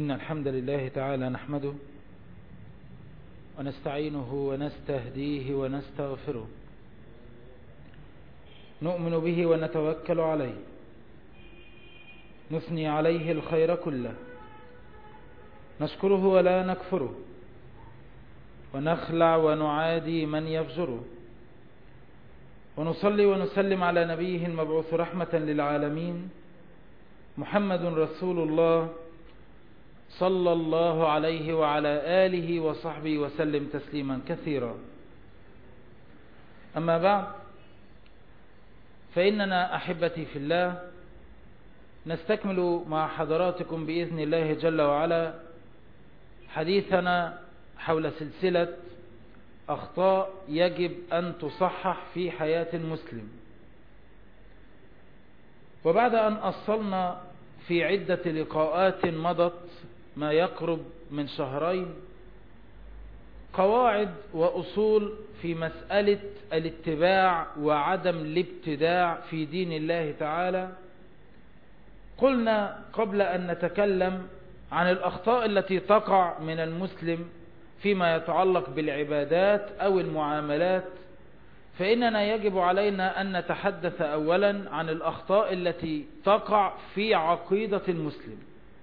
إن الحمد لله تعالى نحمده ونستعينه ونستهديه ونستغفره نؤمن به ونتوكل عليه نثني عليه الخير كله نشكره ولا نكفره ونخلع ونعادي من يفجره ونصلي ونسلم على نبيه المبعوث رحمة للعالمين محمد رسول الله صلى الله عليه وعلى آله وصحبه وسلم تسليما كثيرا أما بعد فإننا أحبتي في الله نستكمل مع حضراتكم بإذن الله جل وعلا حديثنا حول سلسلة أخطاء يجب أن تصحح في حياة المسلم وبعد أن أصلنا في عدة لقاءات مضت ما يقرب من شهرين قواعد وأصول في مسألة الاتباع وعدم الابتداع في دين الله تعالى قلنا قبل أن نتكلم عن الأخطاء التي تقع من المسلم فيما يتعلق بالعبادات أو المعاملات فإننا يجب علينا أن نتحدث أولا عن الأخطاء التي تقع في عقيدة المسلم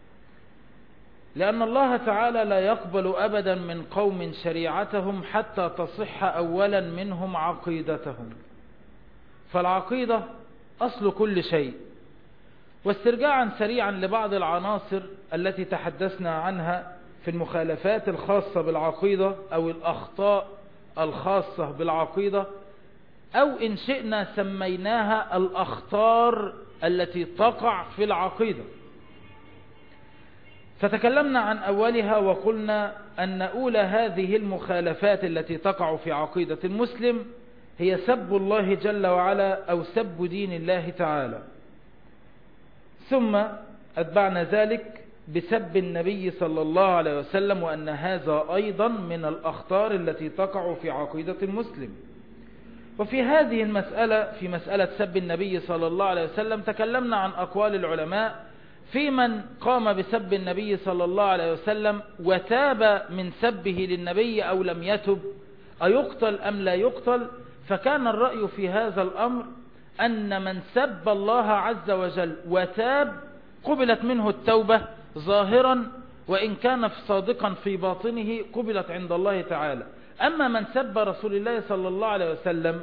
لأن الله تعالى لا يقبل أبدا من قوم شريعتهم حتى تصح أولا منهم عقيدتهم فالعقيدة أصل كل شيء واسترجاعا سريعا لبعض العناصر التي تحدثنا عنها في المخالفات الخاصة بالعقيدة أو الأخطاء الخاصة بالعقيدة أو إن شئنا سميناها الأخطار التي تقع في العقيدة فتكلمنا عن أولها وقلنا أن أولى هذه المخالفات التي تقع في عقيدة المسلم هي سب الله جل وعلا أو سب دين الله تعالى ثم أتبعنا ذلك بسب النبي صلى الله عليه وسلم وأن هذا أيضا من الأخطار التي تقع في عقيدة المسلم وفي هذه المسألة في مسألة سب النبي صلى الله عليه وسلم تكلمنا عن أقوال العلماء في من قام بسب النبي صلى الله عليه وسلم وتاب من سبه للنبي أو لم يتب أيقتل أم لا يقتل فكان الرأي في هذا الأمر أن من سب الله عز وجل وتاب قبلت منه التوبة ظاهرا وإن كان صادقا في باطنه قبلت عند الله تعالى أما من سب رسول الله صلى الله عليه وسلم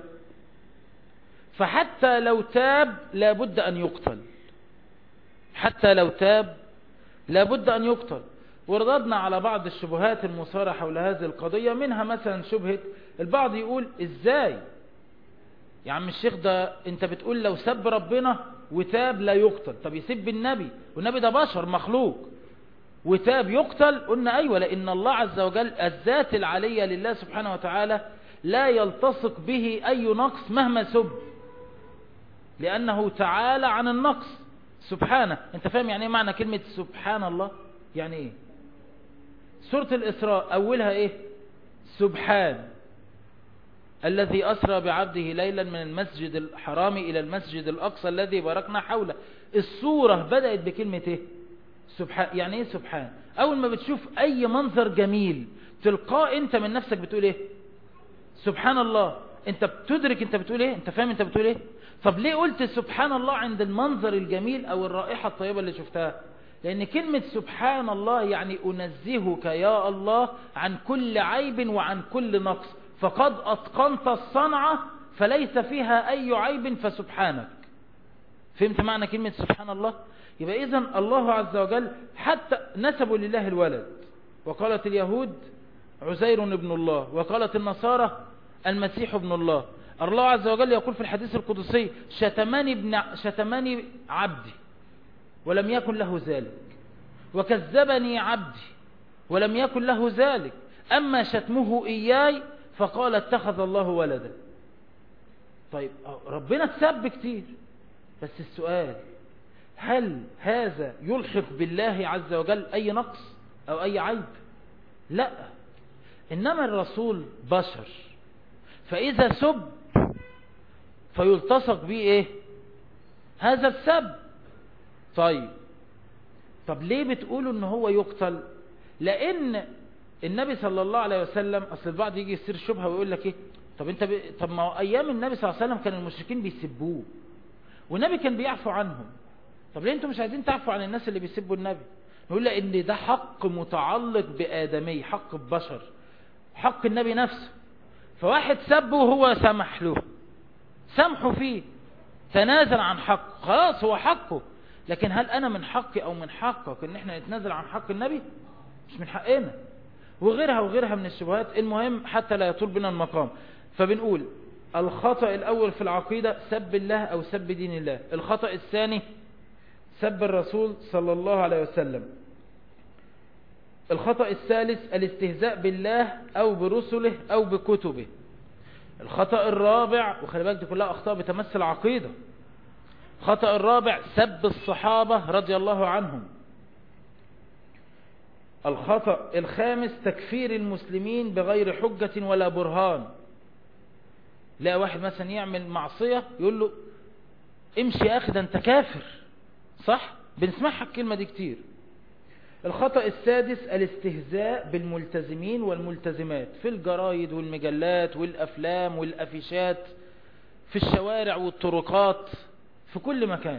فحتى لو تاب لابد أن يقتل حتى لو تاب لابد أن يقتل ورددنا على بعض الشبهات المصارة حول هذه القضية منها مثلا شبهة البعض يقول ازاي يا عم الشيخ ده انت بتقول لو سب ربنا وتاب لا يقتل طب يسب النبي والنبي ده بشر مخلوق وتاب يقتل قلنا ايوه لان الله عز وجل الذات العلية لله سبحانه وتعالى لا يلتصق به اي نقص مهما سب لانه تعالى عن النقص سبحانه انت فاهم يعني ايه معنى كلمة سبحان الله يعني ايه سورة الاسراء اولها ايه سبحان الذي أسرى بعبده ليلا من المسجد الحرام إلى المسجد الأقصى الذي باركنا حوله السورة بدأت بكلمة إيه سبحان يعني إيه سبحان أول ما بتشوف أي منظر جميل تلقاه أنت من نفسك بتقول إيه سبحان الله أنت بتدرك أنت بتقول إيه أنت فاهم أنت بتقول إيه طب ليه قلت سبحان الله عند المنظر الجميل أو الرائحة الطيبة اللي شفتها لأن كلمة سبحان الله يعني أنزهك يا الله عن كل عيب وعن كل نقص فقد أتقنت الصنعة فليس فيها أي عيب فسبحانك فهمت معنى كلمة سبحان الله يبقى إذن الله عز وجل حتى نسبوا لله الولد وقالت اليهود عزير ابن الله وقالت النصارى المسيح ابن الله الله عز وجل يقول في الحديث القدسي شتماني, ابن شتماني عبدي ولم يكن له ذلك وكذبني عبدي ولم يكن له ذلك أما شتمه إياي فقال اتخذ الله ولدا طيب ربنا اتسب كتير بس السؤال هل هذا يلحق بالله عز وجل أي نقص أو أي عيب لا إنما الرسول بشر فإذا سب فيلتصق به إيه هذا السب طيب طب ليه بتقولوا ان هو يقتل لان النبي صلى الله عليه وسلم اصل البعض يجي يصير شبهه ويقول لك ايه طب انت ب... طب ما هو ايام النبي صلى الله عليه وسلم كان المشركين بيسبوه والنبي كان بيعفو عنهم طب ليه انتم مش عايزين تعفوا عن الناس اللي بيسبوا النبي نقول لان ده حق متعلق بآدمي حق ببشر حق النبي نفسه فواحد سبه وهو سمح له سامحه فيه تنازل عن حقه خلاص هو حقه لكن هل انا من حقي او من حقك ان احنا نتنازل عن حق النبي مش من حقنا وغيرها وغيرها من الشبهات المهم حتى لا يطول بنا المقام فبنقول الخطأ الاول في العقيدة سب الله او سب دين الله الخطأ الثاني سب الرسول صلى الله عليه وسلم الخطأ الثالث الاستهزاء بالله او برسله او بكتبه الخطأ الرابع وخلي بالك دي كلها اخطاء بتمثل عقيدة الخطأ الرابع سب الصحابة رضي الله عنهم الخطأ الخامس تكفير المسلمين بغير حجة ولا برهان لا واحد مثلا يعمل معصية يقول له امشي يا اخي ده انت كافر صح بنسمعها الكلمة دي كتير الخطأ السادس الاستهزاء بالملتزمين والملتزمات في الجرايد والمجلات والأفلام والأفيشات في الشوارع والطرقات في كل مكان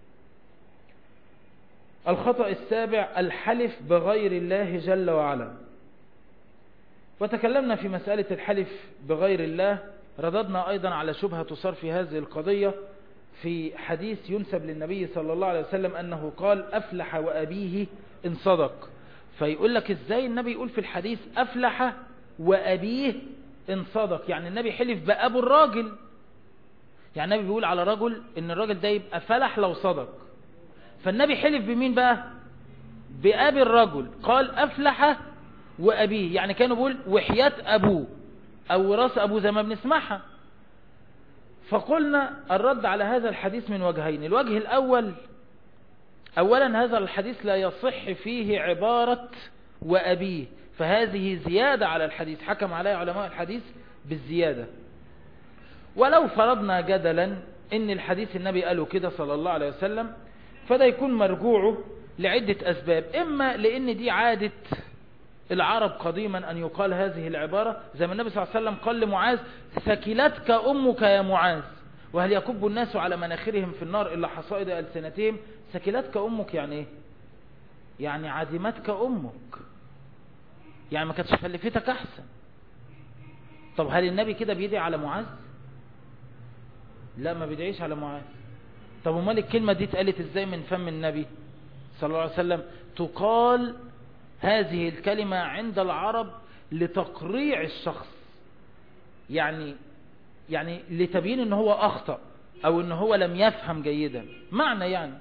الخطأ السابع الحلف بغير الله جل وعلا وتكلمنا في مسألة الحلف بغير الله رددنا أيضا على شبهة تصار في هذه القضية في حديث ينسب للنبي صلى الله عليه وسلم أنه قال أفلح وأبيه إن صدق فيقول لك إزاي النبي يقول في الحديث أفلح وأبيه إن صدق يعني النبي حلف بأبو الراجل يعني النبي بيقول على رجل إن الراجل ده يبقى فلح لو صدق فالنبي حلف بمين بقى بأبي الرجل قال أفلح وأبيه يعني كانوا بيقول وحياة أبوه أو راس أبوه زي ما بنسمعها فقلنا الرد على هذا الحديث من وجهين الوجه الأول أولا هذا الحديث لا يصح فيه عبارة وأبيه فهذه زيادة على الحديث حكم عليه علماء الحديث بالزيادة ولو فرضنا جدلا ان الحديث النبي قاله كده صلى الله عليه وسلم فده يكون مرجوعه لعدة أسباب إما لأن دي عادة العرب قديما أن يقال هذه العبارة زي ما النبي صلى الله عليه وسلم قال لمعاذ ثكلتك أمك يا معاذ وهل يكب الناس على مناخرهم في النار إلا حصائد ألسنتهم ثكلتك أمك يعني إيه يعني عدمتك أمك يعني ما كانتش خلفتك أحسن طب هل النبي كده بيدعي على معاذ لا ما بيدعيش على معاذ طب امال الكلمة دي اتقالت ازاي من فم النبي صلى الله عليه وسلم تقال هذه الكلمة عند العرب لتقريع الشخص يعني يعني لتبيين ان هو اخطأ او ان هو لم يفهم جيدا معنى يعني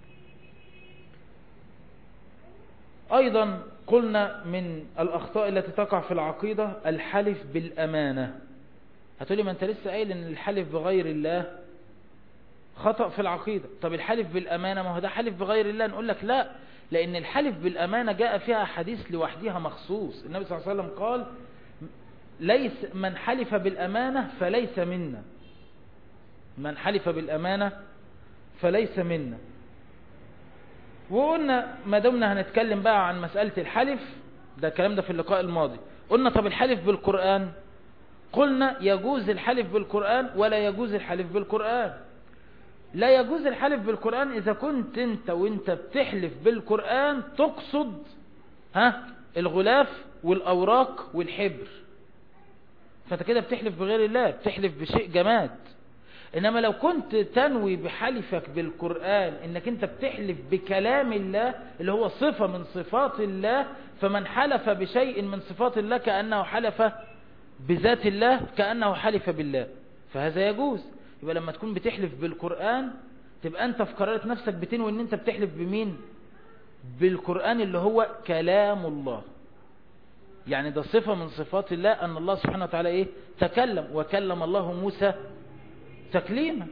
ايضا قلنا من الاخطاء التي تقع في العقيدة الحلف بالامانة هتقولي ما انت لسه قايل ان الحلف بغير الله خطأ في العقيدة طب الحلف بالأمانة ما هو ده حلف بغير الله نقول لك لا لأن الحلف بالأمانة جاء فيها حديث لوحدها مخصوص النبي صلى الله عليه وسلم قال ليس من حلف بالأمانة فليس منا من حلف بالأمانة فليس منا وقلنا ما دمنا هنتكلم بقى عن مسألة الحلف ده الكلام ده في اللقاء الماضي قلنا طب الحلف بالقرآن قلنا يجوز الحلف بالقرآن ولا يجوز الحلف بالقرآن لا يجوز الحلف بالقرآن إذا كنت أنت وأنت بتحلف بالقرآن تقصد ها الغلاف والأوراق والحبر فأنت كده بتحلف بغير الله بتحلف بشيء جماد إنما لو كنت تنوي بحلفك بالقرآن إنك أنت بتحلف بكلام الله اللي هو صفة من صفات الله فمن حلف بشيء من صفات الله كأنه حلف بذات الله كأنه حلف بالله فهذا يجوز يبقى لما تكون بتحلف بالقرآن تبقى انت في قرارة نفسك بتنوي ان انت بتحلف بمين بالقرآن اللي هو كلام الله يعني ده صفة من صفات الله ان الله سبحانه وتعالى ايه تكلم وكلم الله موسى تكليما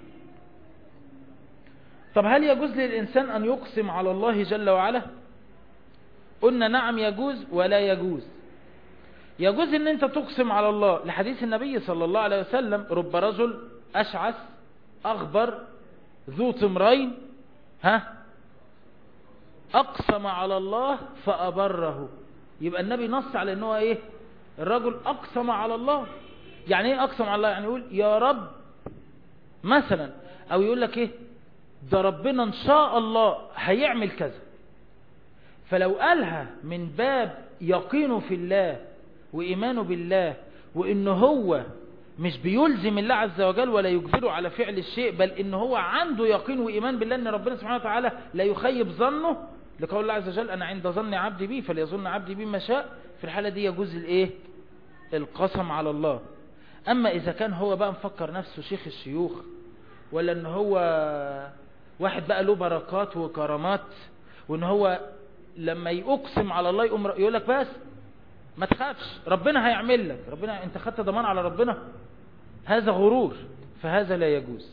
طب هل يجوز للإنسان أن يقسم على الله جل وعلا قلنا نعم يجوز ولا يجوز يجوز ان انت تقسم على الله لحديث النبي صلى الله عليه وسلم رب رجل أشعث أغبر ذو تمرين ها اقسم على الله فابره يبقى النبي نص على ان هو ايه الرجل اقسم على الله يعني ايه اقسم على الله يعني يقول يا رب مثلا او يقول لك ايه ده ربنا ان شاء الله هيعمل كذا فلو قالها من باب يقينه في الله وإيمانه بالله وإن هو مش بيلزم الله عز وجل ولا يجبره على فعل الشيء بل إن هو عنده يقين وإيمان بالله أن ربنا سبحانه وتعالى لا يخيب ظنه لقول الله عز وجل أنا عند ظن عبدي بي فليظن عبدي بي ما شاء في الحالة دي يجوز الإيه القسم على الله أما إذا كان هو بقى مفكر نفسه شيخ الشيوخ ولا أن هو واحد بقى له بركات وكرامات وأن هو لما يقسم على الله يقوم يقول لك بس ما تخافش ربنا هيعمل لك ربنا انت خدت ضمان على ربنا هذا غرور فهذا لا يجوز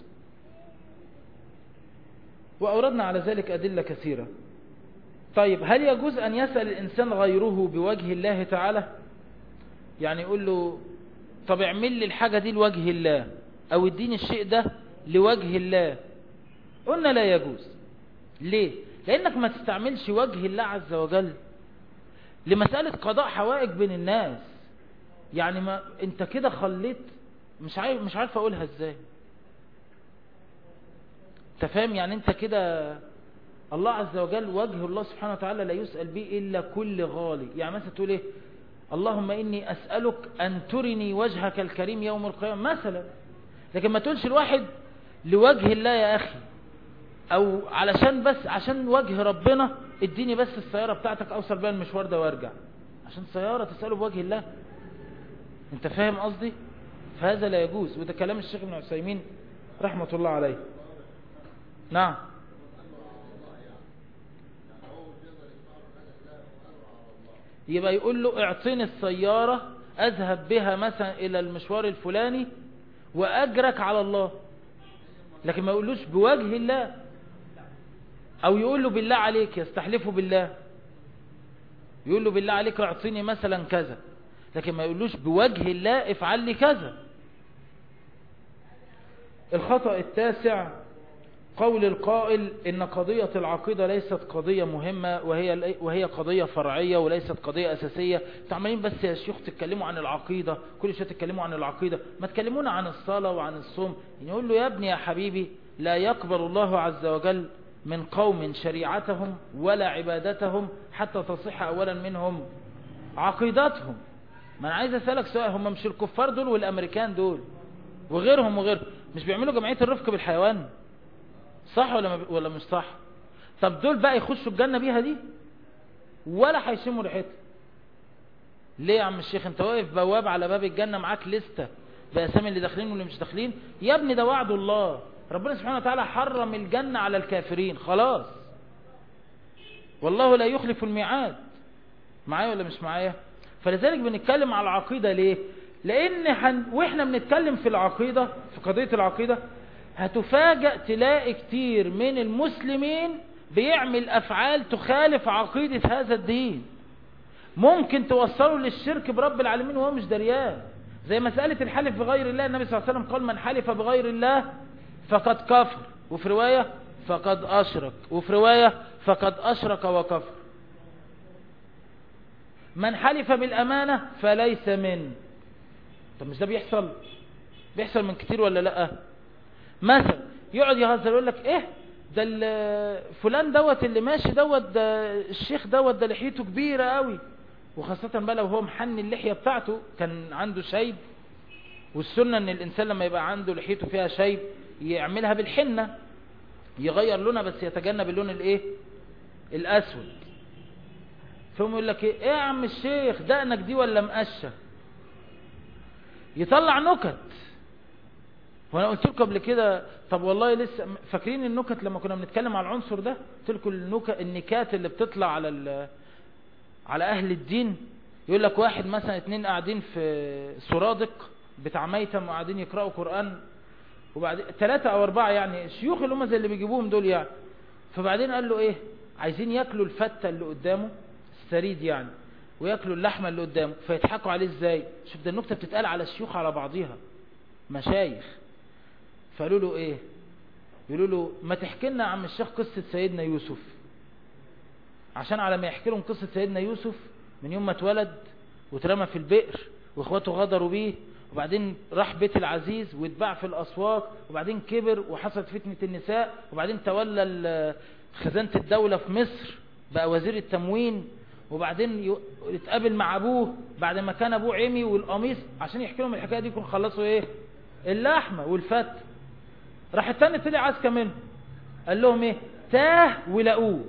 وأوردنا على ذلك أدلة كثيرة طيب هل يجوز أن يسأل الإنسان غيره بوجه الله تعالى يعني يقول له طب اعمل لي الحاجة دي لوجه الله أو اديني الشيء ده لوجه الله قلنا لا يجوز ليه لأنك ما تستعملش وجه الله عز وجل لمسألة قضاء حوائج بين الناس يعني ما انت كده خليت مش عارف مش عارف اقولها ازاي انت فاهم يعني انت كده الله عز وجل وجه الله سبحانه وتعالى لا يسأل به إلا كل غالي يعني مثلا تقول ايه اللهم إني أسألك أن ترني وجهك الكريم يوم القيامة مثلا لكن ما تقولش الواحد لوجه الله يا أخي او علشان بس عشان وجه ربنا اديني بس السيارة بتاعتك اوصل بيها المشوار ده وارجع عشان سيارة تسأله بوجه الله انت فاهم قصدي فهذا لا يجوز وده كلام الشيخ ابن عثيمين رحمة الله عليه نعم يبقى يقول له اعطيني السيارة اذهب بها مثلا الى المشوار الفلاني واجرك على الله لكن ما يقولوش بوجه الله او يقول له بالله عليك يستحلفه بالله يقول له بالله عليك اعطيني مثلا كذا لكن ما يقولوش بوجه الله افعل لي كذا الخطأ التاسع قول القائل ان قضية العقيدة ليست قضية مهمة وهي, وهي قضية فرعية وليست قضية اساسية تعملين بس يا شيخ تتكلموا عن العقيدة كل شيء تتكلموا عن العقيدة ما تكلمونا عن الصلاة وعن الصوم يقول له يا ابني يا حبيبي لا يقبل الله عز وجل من قوم شريعتهم ولا عبادتهم حتى تصح اولا منهم عقيدتهم ما انا عايز اسألك سؤال هم مش الكفار دول والامريكان دول وغيرهم وغيرهم مش بيعملوا جمعية الرفق بالحيوان صح ولا ولا مش صح طب دول بقى يخشوا الجنة بيها دي ولا هيشموا ريحتها ليه يا عم الشيخ انت واقف بواب على باب الجنة معاك لستة بأسامي اللي داخلين واللي مش داخلين يا ابني ده وعد الله ربنا سبحانه وتعالى حرم الجنة على الكافرين خلاص والله لا يخلف الميعاد معايا ولا مش معايا فلذلك بنتكلم على العقيدة ليه لان حن... واحنا بنتكلم في العقيدة في قضية العقيدة هتفاجأ تلاقي كتير من المسلمين بيعمل افعال تخالف عقيدة هذا الدين ممكن توصله للشرك برب العالمين وهو مش دريان زي مسألة الحلف بغير الله النبي صلى الله عليه وسلم قال من حلف بغير الله فقد كفر وفي رواية فقد أشرك وفي رواية فقد أشرك وكفر من حلف بالأمانة فليس من طب مش ده بيحصل بيحصل من كتير ولا لا مثلا يقعد يهزر يقول لك ايه ده فلان دوت اللي ماشي دوت ده الشيخ دوت ده لحيته كبيرة قوي وخاصة بقى لو هو محن اللحية بتاعته كان عنده شيب والسنة ان الانسان لما يبقى عنده لحيته فيها شيب يعملها بالحنة يغير لونها بس يتجنب اللون الايه الاسود ثم يقول لك ايه يا عم الشيخ دقنك دي ولا مقشة يطلع نكت وانا قلت لكم قبل كده طب والله لسه فاكرين النكت لما كنا بنتكلم على العنصر ده قلت لكم النكت النكات اللي بتطلع على على اهل الدين يقول لك واحد مثلا اتنين قاعدين في سرادق بتاع ميتم وقاعدين يقرأوا قرآن وبعدين ثلاثة او اربعة يعني الشيوخ اللي هم زي اللي بيجيبوهم دول يعني فبعدين قال له ايه عايزين ياكلوا الفتة اللي قدامه السريد يعني وياكلوا اللحمة اللي قدامه فيضحكوا عليه ازاي شوف ده النكتة بتتقال على الشيوخ على بعضيها مشايخ فقالوا له ايه يقولوا له ما تحكي لنا يا عم الشيخ قصة سيدنا يوسف عشان على ما يحكي لهم قصة سيدنا يوسف من يوم ما اتولد واترمى في البئر واخواته غدروا بيه وبعدين راح بيت العزيز واتباع في الأسواق وبعدين كبر وحصلت فتنة النساء وبعدين تولى خزانة الدولة في مصر بقى وزير التموين وبعدين يتقابل مع ابوه بعد ما كان ابوه عمي والقميص عشان يحكي لهم الحكايه دي يكون خلصوا ايه اللحمه والفت راح التاني طلع عسكه منه قال لهم ايه تاه ولقوه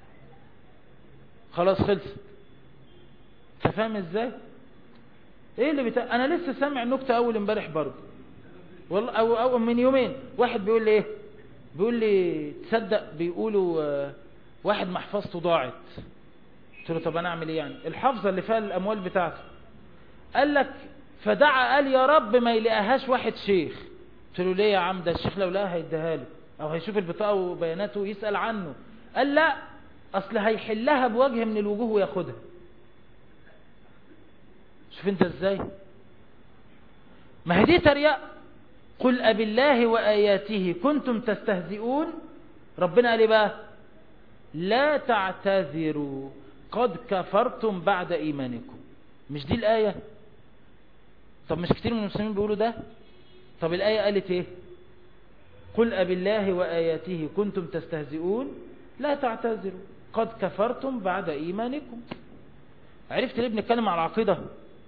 خلاص خلصت انت فاهم ازاي ايه اللي بتا... انا لسه سامع نكته اول امبارح برضه والله او او من يومين واحد بيقول لي ايه بيقول لي تصدق بيقولوا آه واحد محفظته ضاعت قلت له طب انا اعمل ايه يعني الحفظه اللي فيها الاموال بتاعته قال لك فدعا قال يا رب ما يلاقيهاش واحد شيخ قلت له ليه يا عم ده الشيخ لو لقاها هيديها له او هيشوف البطاقه وبياناته يسال عنه قال لا اصل هيحلها بوجه من الوجوه وياخدها شوف انت ازاي ما هي دي تريقه قل أب الله وآياته كنتم تستهزئون ربنا قال بقى لا تعتذروا قد كفرتم بعد إيمانكم مش دي الآية طب مش كتير من المسلمين بيقولوا ده طب الآية قالت ايه قل أب الله وآياته كنتم تستهزئون لا تعتذروا قد كفرتم بعد إيمانكم عرفت ليه بنتكلم على العقيدة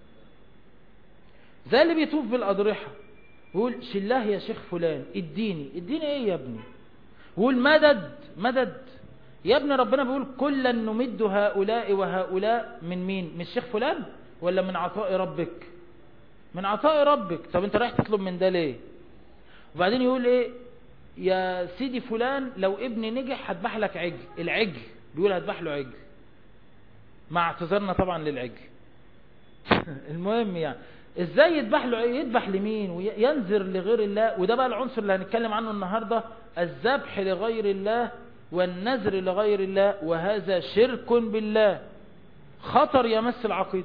زي اللي بيطوف بالأضرحة يقول شلاه يا شيخ فلان اديني اديني ايه يا ابني يقول مدد مدد يا ابني ربنا بيقول كلا نمد هؤلاء وهؤلاء من مين من الشيخ فلان ولا من عطاء ربك من عطاء ربك طب انت رايح تطلب من ده ليه وبعدين يقول ايه يا سيدي فلان لو ابني نجح هذبح لك عجل العجل بيقول هذبح له عجل مع اعتذارنا طبعا للعجل المهم يعني ازاي يذبح له يذبح لمين وينذر لغير الله وده بقى العنصر اللي هنتكلم عنه النهاردة الذبح لغير الله والنذر لغير الله وهذا شرك بالله خطر يمس العقيدة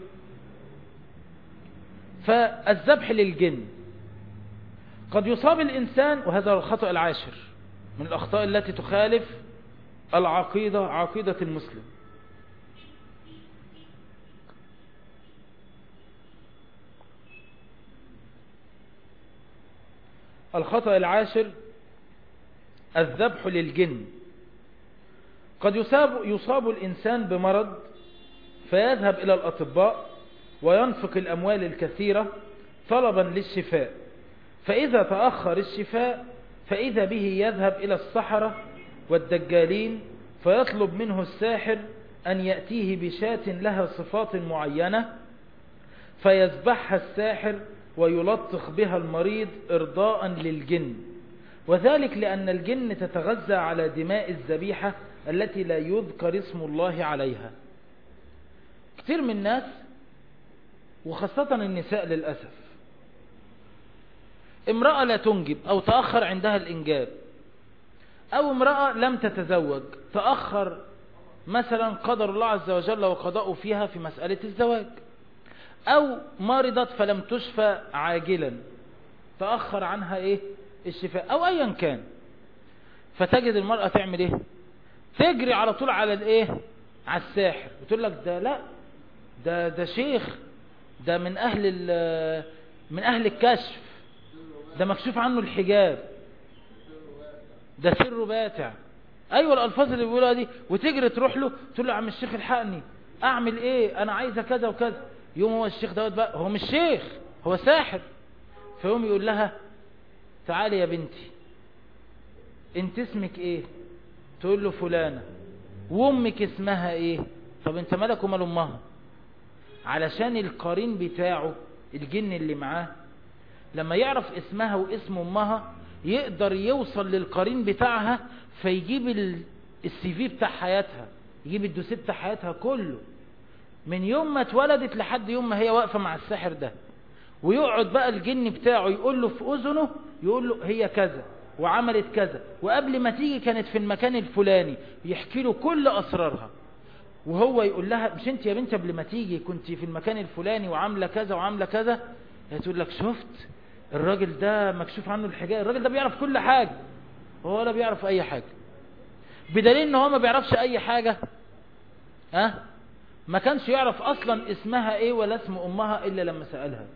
فالذبح للجن قد يصاب الإنسان وهذا الخطأ العاشر من الأخطاء التي تخالف العقيدة عقيدة المسلم الخطأ العاشر الذبح للجن قد يصاب, يصاب الإنسان بمرض فيذهب إلى الأطباء وينفق الأموال الكثيرة طلبا للشفاء فإذا تأخر الشفاء فإذا به يذهب إلى الصحراء والدجالين فيطلب منه الساحر أن يأتيه بشاة لها صفات معينة فيذبحها الساحر ويلطخ بها المريض إرضاء للجن وذلك لأن الجن تتغذى على دماء الذبيحة التي لا يذكر اسم الله عليها كثير من الناس وخاصة النساء للأسف امرأة لا تنجب أو تأخر عندها الإنجاب أو امرأة لم تتزوج تأخر مثلا قدر الله عز وجل وقضاء فيها في مسألة الزواج أو مرضت فلم تشفى عاجلا تأخر عنها إيه الشفاء أو أيا كان فتجد المرأة تعمل إيه تجري على طول على الإيه على الساحر وتقول لك ده لا ده ده شيخ ده من أهل من أهل الكشف ده مكشوف عنه الحجاب ده سر باتع أيوة الألفاظ اللي بيقولها دي وتجري تروح له تقول له يا عم الشيخ الحقني أعمل إيه أنا عايزة كذا وكذا يوم هو الشيخ دوت بقى هو مش شيخ هو ساحر فيوم يقول لها تعالي يا بنتي انت اسمك ايه تقول له فلانة وامك اسمها ايه طب انت مالك ومال امها علشان القرين بتاعه الجن اللي معاه لما يعرف اسمها واسم امها يقدر يوصل للقرين بتاعها فيجيب السي في بتاع حياتها يجيب الدوسيه بتاع حياتها كله من يوم ما اتولدت لحد يوم ما هي واقفة مع الساحر ده ويقعد بقى الجن بتاعه يقول له في أذنه يقول له هي كذا وعملت كذا وقبل ما تيجي كانت في المكان الفلاني يحكي له كل أسرارها وهو يقول لها مش انت يا بنت قبل ما تيجي كنت في المكان الفلاني وعاملة كذا وعاملة كذا هي تقول لك شفت الراجل ده مكشوف عنه الحجاب الراجل ده بيعرف كل حاجة وهو ولا بيعرف اي حاجة بدليل ان هو ما بيعرفش اي حاجة ها ما كانش يعرف اصلا اسمها ايه ولا اسم امها الا لما سألها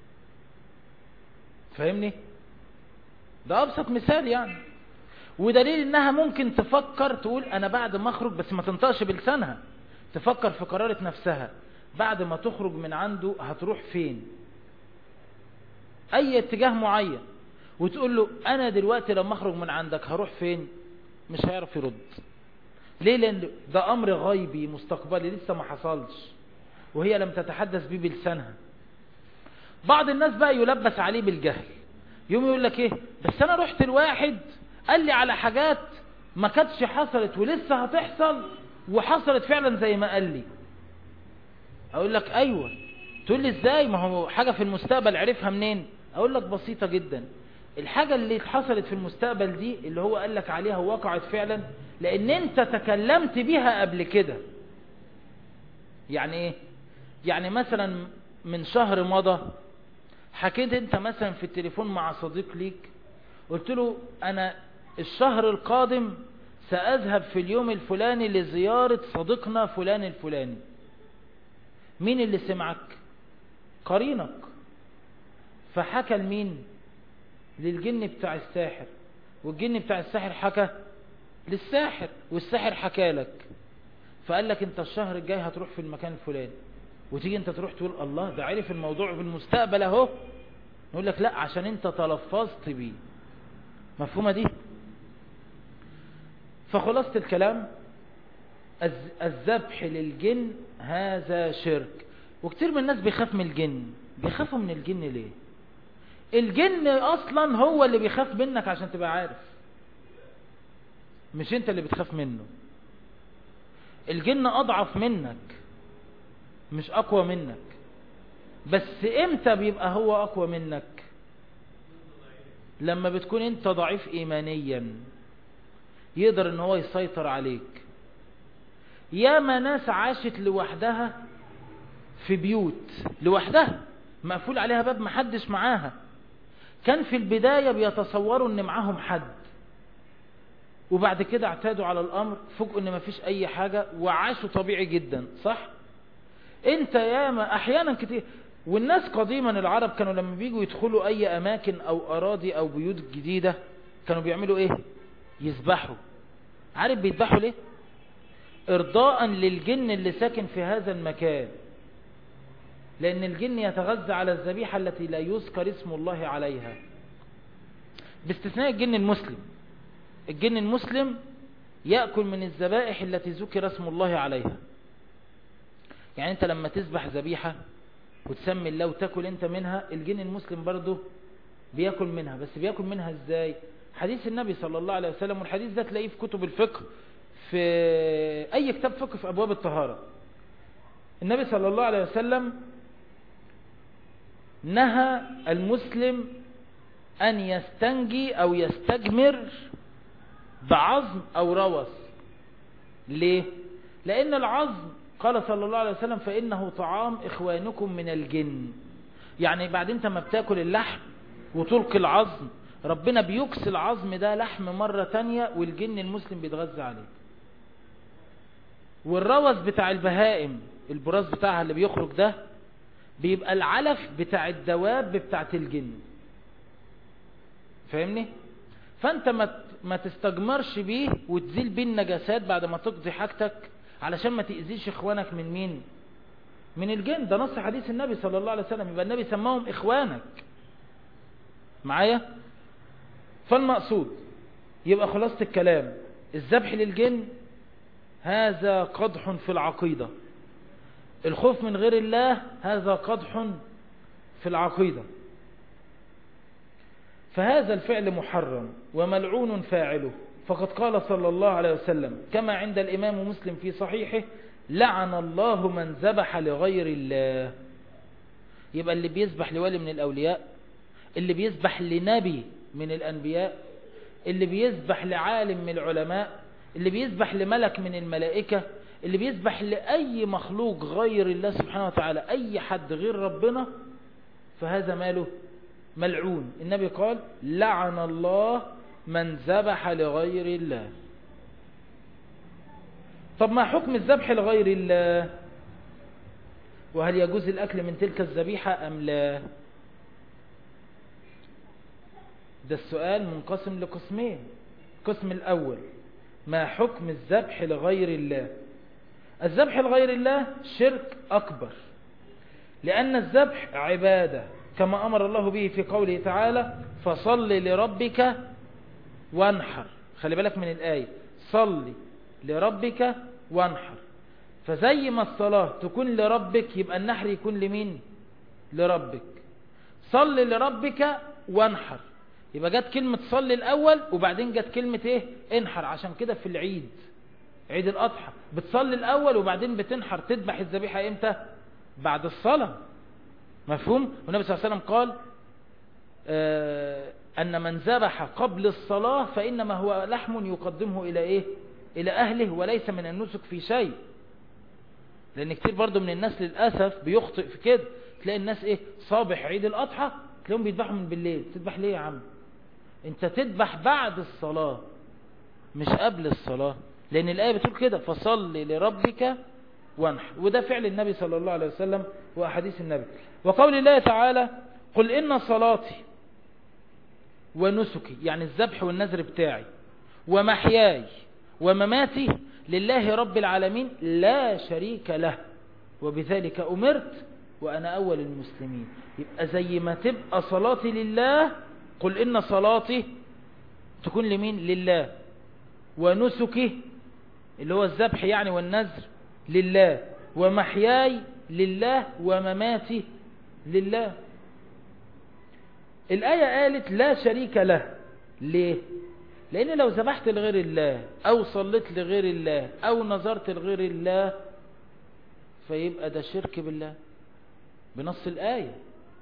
فاهمني ده ابسط مثال يعني ودليل انها ممكن تفكر تقول انا بعد ما اخرج بس ما تنطقش بلسانها تفكر في قرارة نفسها بعد ما تخرج من عنده هتروح فين اي اتجاه معين وتقول له انا دلوقتي لما اخرج من عندك هروح فين مش هيعرف يرد ليه لان ده امر غيبي مستقبلي لسه ما حصلش وهي لم تتحدث بيه بلسانها بعض الناس بقى يلبس عليه بالجهل يوم يقول لك ايه بس انا رحت الواحد قال لي على حاجات ما كانتش حصلت ولسه هتحصل وحصلت فعلا زي ما قال لي اقول لك ايوه تقول لي ازاي ما هو حاجة في المستقبل عرفها منين اقول لك بسيطة جدا الحاجة اللي حصلت في المستقبل دي اللي هو قال لك عليها وقعت فعلا لان انت تكلمت بيها قبل كده يعني ايه يعني مثلا من شهر مضى حكيت انت مثلا في التليفون مع صديق ليك قلت له انا الشهر القادم سأذهب في اليوم الفلاني لزيارة صديقنا فلان الفلاني مين اللي سمعك قرينك فحكى لمين للجن بتاع الساحر والجن بتاع الساحر حكى للساحر والساحر حكى لك فقال لك انت الشهر الجاي هتروح في المكان الفلاني وتيجي انت تروح تقول الله ده عرف الموضوع في المستقبل اهو نقول لك لا عشان انت تلفظت بيه مفهومة دي فخلاصة الكلام الذبح للجن هذا شرك وكتير من الناس بيخاف من الجن بيخافوا من الجن ليه الجن اصلا هو اللي بيخاف منك عشان تبقى عارف مش انت اللي بتخاف منه الجن اضعف منك مش اقوى منك بس امتى بيبقى هو اقوى منك لما بتكون انت ضعيف ايمانيا يقدر ان هو يسيطر عليك ياما ناس عاشت لوحدها في بيوت لوحدها مقفول عليها باب محدش معاها كان في البداية بيتصوروا ان معاهم حد وبعد كده اعتادوا على الامر فوجئوا ان مفيش اي حاجة وعاشوا طبيعي جدا صح انت ياما احيانا كتير والناس قديما العرب كانوا لما بيجوا يدخلوا اي اماكن او اراضي او بيوت جديدة كانوا بيعملوا ايه يذبحوا عارف بيذبحوا ليه ارضاء للجن اللي ساكن في هذا المكان لان الجن يتغذى على الذبيحة التي لا يذكر اسم الله عليها باستثناء الجن المسلم الجن المسلم يأكل من الذبائح التي ذكر اسم الله عليها يعني انت لما تذبح ذبيحة وتسمي الله وتاكل انت منها الجن المسلم برضه بياكل منها بس بياكل منها ازاي حديث النبي صلى الله عليه وسلم والحديث ده تلاقيه في كتب الفقه في اي كتاب فقه في ابواب الطهارة النبي صلى الله عليه وسلم نهى المسلم ان يستنجي او يستجمر بعظم او روث ليه لان العظم قال صلى الله عليه وسلم فإنه طعام إخوانكم من الجن يعني بعد انت ما بتاكل اللحم وتلقي العظم ربنا بيكسي العظم ده لحم مرة تانية والجن المسلم بيتغذى عليه والروث بتاع البهائم البراز بتاعها اللي بيخرج ده بيبقى العلف بتاع الدواب بتاعت الجن فاهمني فانت ما ما تستجمرش بيه وتزيل بيه النجاسات بعد ما تقضي حاجتك علشان ما تأذيش اخوانك من مين من الجن ده نص حديث النبي صلى الله عليه وسلم يبقى النبي سماهم اخوانك معايا فالمقصود يبقى خلاصة الكلام الذبح للجن هذا قدح في العقيدة الخوف من غير الله هذا قدح في العقيدة فهذا الفعل محرم وملعون فاعله فقد قال صلى الله عليه وسلم كما عند الإمام مسلم في صحيحه لعن الله من ذبح لغير الله يبقى اللي بيذبح لولي من الأولياء اللي بيذبح لنبي من الأنبياء اللي بيذبح لعالم من العلماء اللي بيذبح لملك من الملائكة اللي بيذبح لأي مخلوق غير الله سبحانه وتعالى أي حد غير ربنا فهذا ماله ملعون النبي قال لعن الله من ذبح لغير الله طب ما حكم الذبح لغير الله وهل يجوز الأكل من تلك الذبيحة أم لا ده السؤال منقسم لقسمين القسم الأول ما حكم الذبح لغير الله الذبح لغير الله شرك أكبر لأن الذبح عبادة كما أمر الله به في قوله تعالى فصل لربك وانحر خلي بالك من الآية صل لربك وانحر فزي ما الصلاة تكون لربك يبقى النحر يكون لمين لربك صل لربك وانحر يبقى جت كلمة صل الأول وبعدين جت كلمة ايه انحر عشان كده في العيد عيد الأضحى بتصلي الأول وبعدين بتنحر تذبح الذبيحة امتى بعد الصلاة مفهوم والنبي صلى الله عليه وسلم قال آه أن من ذبح قبل الصلاة فإنما هو لحم يقدمه إلى إيه إلى أهله وليس من النسك في شيء لأن كتير برضو من الناس للأسف بيخطئ في كده تلاقي الناس إيه صابح عيد الأضحى تلاقيهم بيذبحوا من بالليل تذبح ليه يا عم انت تذبح بعد الصلاة مش قبل الصلاة لأن الآية بتقول كده فصل لربك وانحر وده فعل النبي صلى الله عليه وسلم وأحاديث النبي وقول الله تعالى قل إن صلاتي ونسكي يعني الذبح والنذر بتاعي ومحياي ومماتي لله رب العالمين لا شريك له وبذلك أمرت وأنا أول المسلمين يبقى زي ما تبقى صلاتي لله قل إن صلاتي تكون لمين لله ونسكي اللي هو الذبح يعني والنذر لله ومحياي لله ومماتي لله الآية قالت لا شريك له ليه لأن لو ذبحت لغير الله أو صليت لغير الله أو نظرت لغير الله فيبقى ده شرك بالله بنص الآية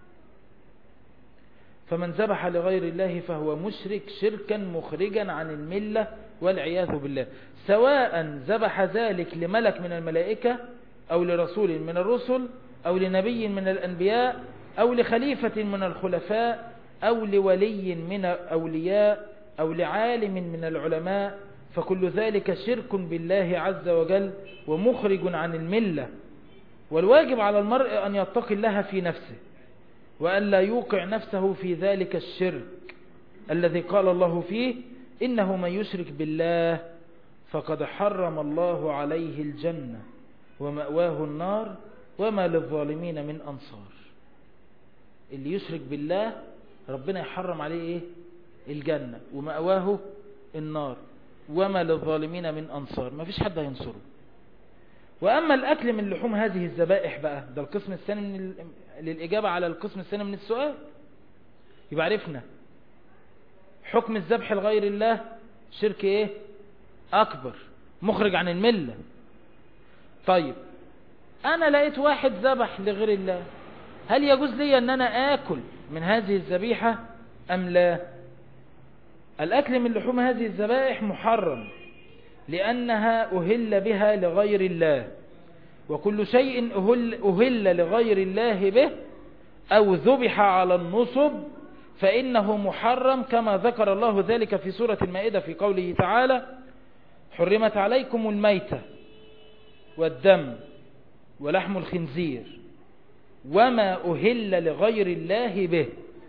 فمن ذبح لغير الله فهو مشرك شركا مخرجا عن الملة والعياذ بالله سواء ذبح ذلك لملك من الملائكة أو لرسول من الرسل أو لنبي من الأنبياء أو لخليفة من الخلفاء أو لولي من أولياء أو لعالم من العلماء فكل ذلك شرك بالله عز وجل ومخرج عن الملة والواجب على المرء أن يتقي الله في نفسه وأن لا يوقع نفسه في ذلك الشرك الذي قال الله فيه إنه من يشرك بالله فقد حرم الله عليه الجنة ومأواه النار وما للظالمين من أنصار اللي يشرك بالله ربنا يحرم عليه إيه الجنة ومأواه النار وما للظالمين من أنصار ما فيش حد هينصره وأما الأكل من لحوم هذه الذبائح بقى ده القسم الثاني من ال... للإجابة على القسم الثاني من السؤال يبقى عرفنا حكم الذبح لغير الله شرك ايه أكبر مخرج عن الملة طيب أنا لقيت واحد ذبح لغير الله هل يجوز لي أن أنا آكل من هذه الذبيحة أم لا الأكل من لحوم هذه الذبائح محرم لأنها أهل بها لغير الله وكل شيء أهل, أهل لغير الله به أو ذبح على النصب فإنه محرم كما ذكر الله ذلك في سورة المائدة في قوله تعالى حرمت عليكم الميتة والدم ولحم الخنزير وما أهل لغير الله به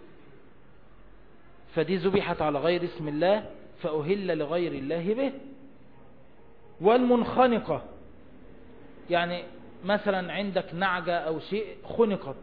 فدي ذبحت على غير اسم الله فأهل لغير الله به والمنخنقة يعني مثلا عندك نعجة أو شيء خنقت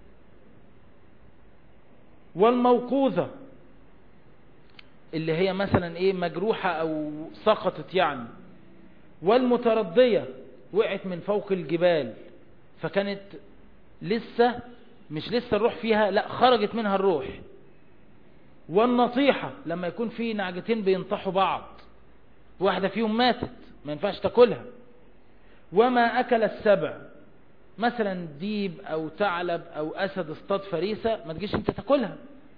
والموقوذة اللي هي مثلا ايه مجروحة او سقطت يعني والمتردية وقعت من فوق الجبال فكانت لسه مش لسه الروح فيها لا خرجت منها الروح والنطيحة لما يكون في نعجتين بينطحوا بعض واحدة فيهم ماتت ما ينفعش تاكلها وما أكل السبع مثلا ديب أو ثعلب أو أسد اصطاد فريسة ما تجيش انت تاكلها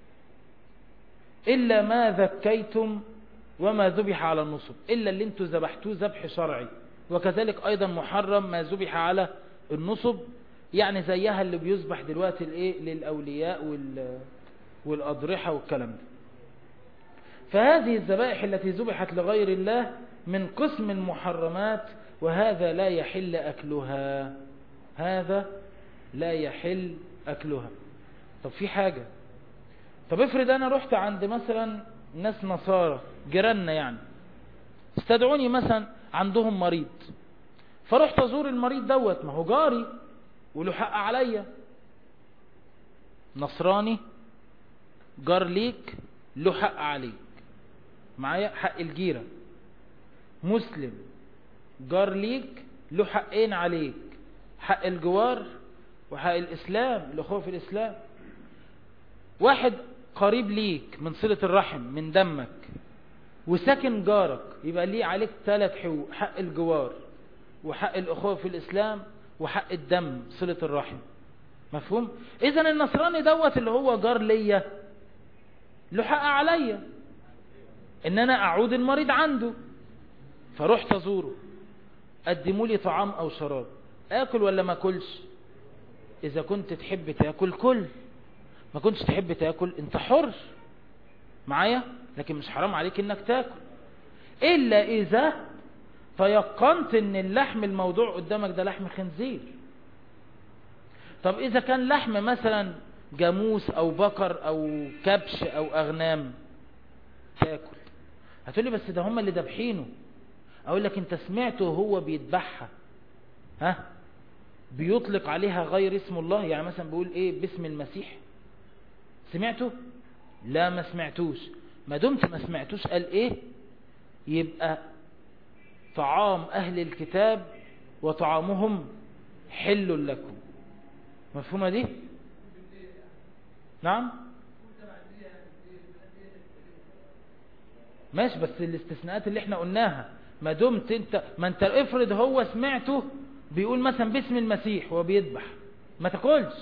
إلا ما ذكيتم وما ذبح على النصب إلا اللي انتوا ذبحتوه ذبح شرعي وكذلك أيضا محرم ما ذبح على النصب يعني زيها اللي بيذبح دلوقتي الايه للأولياء وال والأضرحة والكلام ده فهذه الذبائح التي ذبحت لغير الله من قسم المحرمات وهذا لا يحل أكلها هذا لا يحل أكلها طب في حاجة طب افرض أنا رحت عند مثلا ناس نصارى جيراننا يعني استدعوني مثلا عندهم مريض فرحت أزور المريض دوت ما هو جاري وله حق عليا نصراني جار ليك له حق عليك معايا حق الجيرة مسلم جار ليك له حقين عليك حق الجوار وحق الإسلام الأخوة في الإسلام واحد قريب ليك من صلة الرحم من دمك وساكن جارك يبقى ليه عليك ثلاث حقوق حق الجوار وحق الأخوة في الإسلام وحق الدم صلة الرحم مفهوم إذا النصراني دوت اللي هو جار ليا له حق عليا ان انا اعود المريض عنده فرحت ازوره قدموا لي طعام او شراب اكل ولا ما اكلش اذا كنت تحب تاكل كل ما كنتش تحب تاكل انت حر معايا لكن مش حرام عليك انك تاكل الا اذا تيقنت ان اللحم الموضوع قدامك ده لحم خنزير طب اذا كان لحم مثلا جاموس او بقر او كبش او اغنام تاكل هتقول لي بس ده هم اللي دبحينه اقول لك انت سمعته وهو بيذبحها ها بيطلق عليها غير اسم الله يعني مثلا بيقول ايه باسم المسيح سمعته لا ما سمعتوش ما دمت ما سمعتوش قال ايه يبقى طعام اهل الكتاب وطعامهم حل لكم مفهومة دي نعم ماشي بس الاستثناءات اللي احنا قلناها ما دمت انت ما انت افرض هو سمعته بيقول مثلا باسم المسيح وهو بيذبح ما تاكلش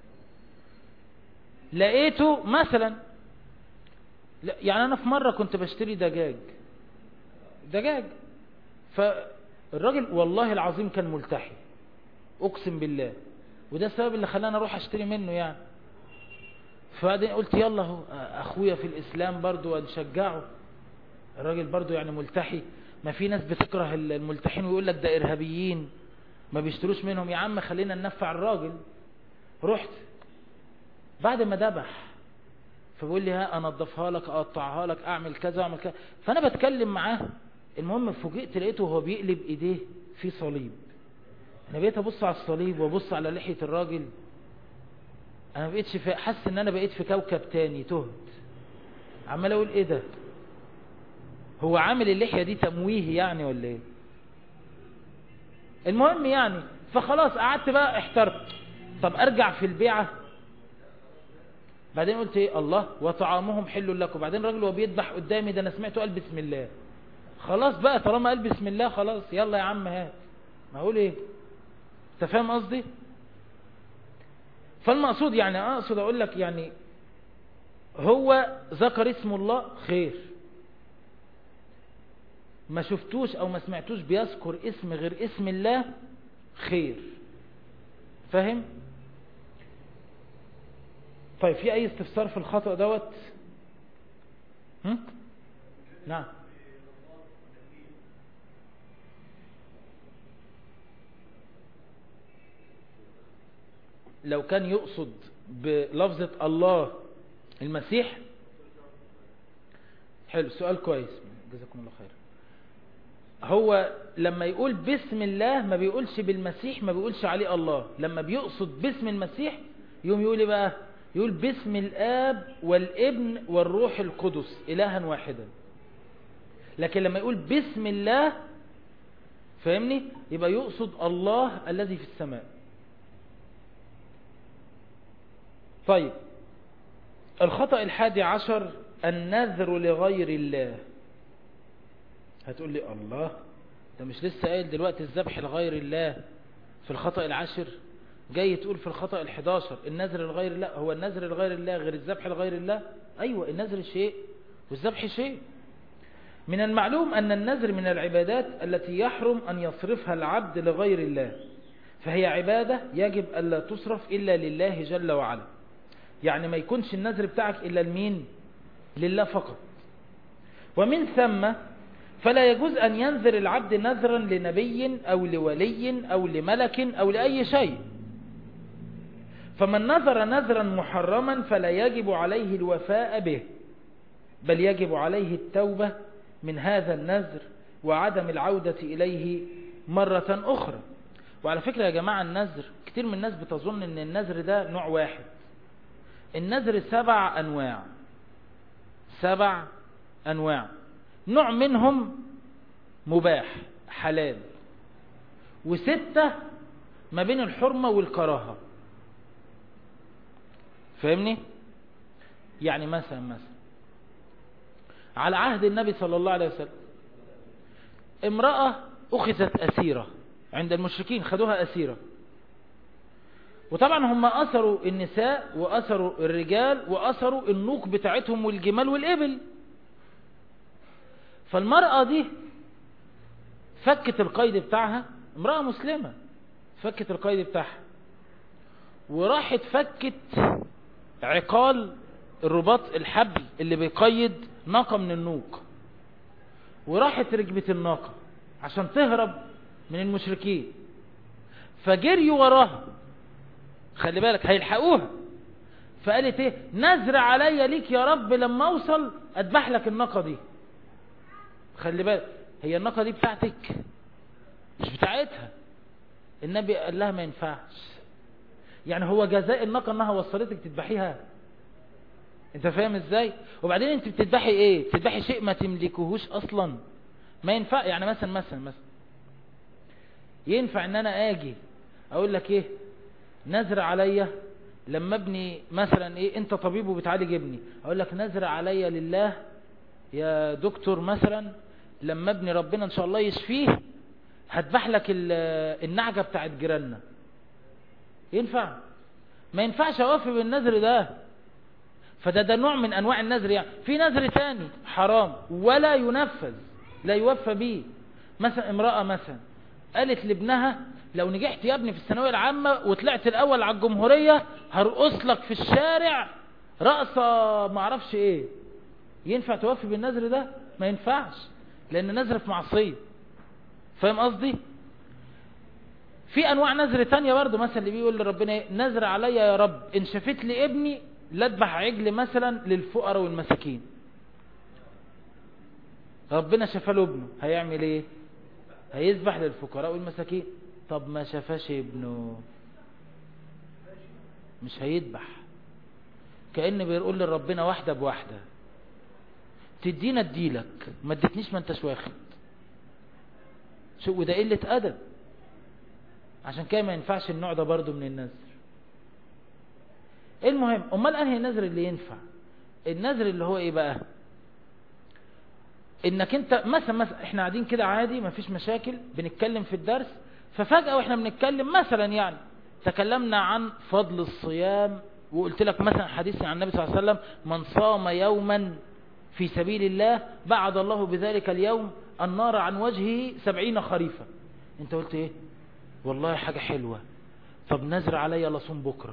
لقيته مثلا لا يعني انا في مرة كنت بشتري دجاج دجاج فالراجل والله العظيم كان ملتحي اقسم بالله وده السبب اللي خلاني اروح اشتري منه يعني فبعدين قلت يلا هو اخويا في الاسلام برضو ونشجعه الراجل برضو يعني ملتحي ما في ناس بتكره الملتحين ويقول لك ده ارهابيين ما بيشتروش منهم يا عم خلينا ننفع الراجل رحت بعد ما ذبح فبقول لي ها انضفها لك اقطعها لك اعمل كذا اعمل كذا فانا بتكلم معاه المهم فوجئت لقيته وهو بيقلب ايديه في صليب انا بقيت ابص على الصليب وابص على لحية الراجل انا بقيتش في حاسس ان انا بقيت في كوكب تاني تهت عمال اقول ايه ده هو عامل اللحية دي تمويه يعني ولا ايه المهم يعني فخلاص قعدت بقى احترت طب ارجع في البيعة بعدين قلت ايه الله وطعامهم حل لكم بعدين الراجل وهو بيذبح قدامي ده انا سمعته قال بسم الله خلاص بقى طالما قال بسم الله خلاص يلا يا عم هات ما اقول ايه انت فاهم قصدي فالمقصود يعني اقصد اقول لك يعني هو ذكر اسم الله خير ما شفتوش او ما سمعتوش بيذكر اسم غير اسم الله خير فاهم طيب في اي استفسار في الخطأ دوت هم؟ نعم لو كان يقصد بلفظة الله المسيح حلو سؤال كويس جزاكم الله خير هو لما يقول باسم الله ما بيقولش بالمسيح ما بيقولش عليه الله لما بيقصد باسم المسيح يوم يقول بقى يقول باسم الآب والابن والروح القدس إلها واحدا لكن لما يقول باسم الله فاهمني يبقى يقصد الله الذي في السماء طيب الخطأ الحادي عشر النذر لغير الله هتقول لي الله ده مش لسه قايل دلوقتي الذبح لغير الله في الخطأ العاشر جاي تقول في الخطأ الحداشر النذر لغير الله هو النذر لغير الله غير الذبح لغير الله أيوة النذر شيء والذبح شيء من المعلوم أن النذر من العبادات التي يحرم أن يصرفها العبد لغير الله فهي عبادة يجب ألا تصرف إلا لله جل وعلا يعني ما يكونش النذر بتاعك إلا لمين لله فقط ومن ثم فلا يجوز أن ينذر العبد نذرا لنبي أو لولي أو لملك أو لأي شيء فمن نذر نذرا محرما فلا يجب عليه الوفاء به بل يجب عليه التوبة من هذا النذر وعدم العودة إليه مرة أخرى وعلى فكرة يا جماعة النذر كتير من الناس بتظن ان النذر ده نوع واحد النذر سبع أنواع سبع أنواع نوع منهم مباح حلال وستة ما بين الحرمة والكراهة فاهمني يعني مثلا مثلا على عهد النبي صلى الله عليه وسلم امرأة أخذت أسيرة عند المشركين خدوها أسيرة وطبعا هم أثروا النساء وأثروا الرجال وأثروا النوق بتاعتهم والجمال والإبل فالمرأة دي فكت القيد بتاعها امرأة مسلمة فكت القيد بتاعها وراحت فكت عقال الرباط الحبل اللي بيقيد ناقة من النوق وراحت ركبت الناقة عشان تهرب من المشركين فجريوا وراها خلي بالك هيلحقوها فقالت ايه نزر عليا ليك يا رب لما اوصل اذبح لك الناقة دي خلي بالك هي الناقة دي بتاعتك مش بتاعتها النبي قال لها ما ينفعش يعني هو جزاء الناقة انها وصلتك تذبحيها انت فاهم ازاي وبعدين انت بتذبحي ايه بتذبحي شيء ما تملكوهوش اصلا ما ينفع يعني مثلا مثلا مثلا ينفع ان انا اجي اقول لك ايه نزر عليا لما ابني مثلا ايه انت طبيب وبتعالج ابني اقول لك نزر عليا لله يا دكتور مثلا لما ابني ربنا ان شاء الله يشفيه هذبح لك النعجة بتاعت جيراننا ينفع ما ينفعش اوفي بالنذر ده فده ده نوع من انواع النذر يعني في نذر تاني حرام ولا ينفذ لا يوفى به مثلا امرأة مثلا قالت لابنها لو نجحت يا ابني في الثانويه العامة وطلعت الاول على الجمهورية هرقص لك في الشارع رقصة معرفش ايه ينفع توفي بالنذر ده ما ينفعش لان نذر في معصية فاهم قصدي في انواع نذر تانية برضو مثلا اللي بيقول لربنا ايه نذر عليا يا رب ان شفت لي ابني لا اذبح عجل مثلا للفقراء والمساكين ربنا شفى له ابنه هيعمل ايه هيذبح للفقراء والمساكين طب ما شفاش ابنه مش هيذبح كأن بيقول لربنا واحدة بواحدة تدينا اديلك ما ادتنيش ما انتش واخد شو وده قلة ادب عشان كده ما ينفعش النوع ده برضو من النذر المهم امال انهي النذر اللي ينفع النذر اللي هو ايه بقى انك انت مثلا مثلا احنا قاعدين كده عادي ما فيش مشاكل بنتكلم في الدرس ففجأة واحنا بنتكلم مثلا يعني تكلمنا عن فضل الصيام وقلت لك مثلا حديث عن النبي صلى الله عليه وسلم من صام يوما في سبيل الله بعد الله بذلك اليوم النار عن وجهه سبعين خريفا انت قلت ايه والله حاجة حلوة طب نزر عليا لصوم بكرة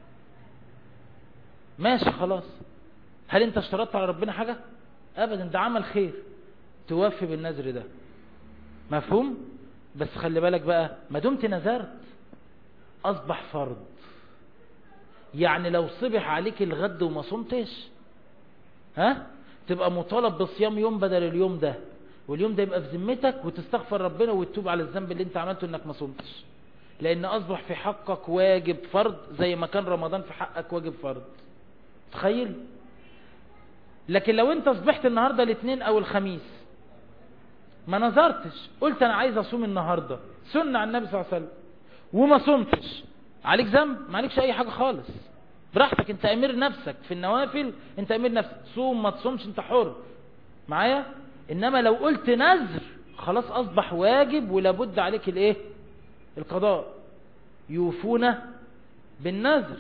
ماشي خلاص هل انت اشترطت على ربنا حاجة ابدا ده عمل خير توفي بالنذر ده مفهوم بس خلي بالك بقى ما دمت نذرت اصبح فرض يعني لو صبح عليك الغد وما صمتش ها تبقى مطالب بصيام يوم بدل اليوم ده واليوم ده يبقى في ذمتك وتستغفر ربنا وتتوب على الذنب اللي انت عملته انك ما صمتش لان اصبح في حقك واجب فرض زي ما كان رمضان في حقك واجب فرض تخيل لكن لو انت صبحت النهاردة الاثنين او الخميس ما نظرتش قلت انا عايز اصوم النهاردة سنة عن النبي صلى الله عليه وسلم وما صمتش عليك ذنب ما عليكش اي حاجة خالص براحتك انت امير نفسك في النوافل انت امير نفسك صوم ما تصومش انت حر معايا انما لو قلت نذر خلاص اصبح واجب ولابد عليك الايه القضاء يوفون بالنذر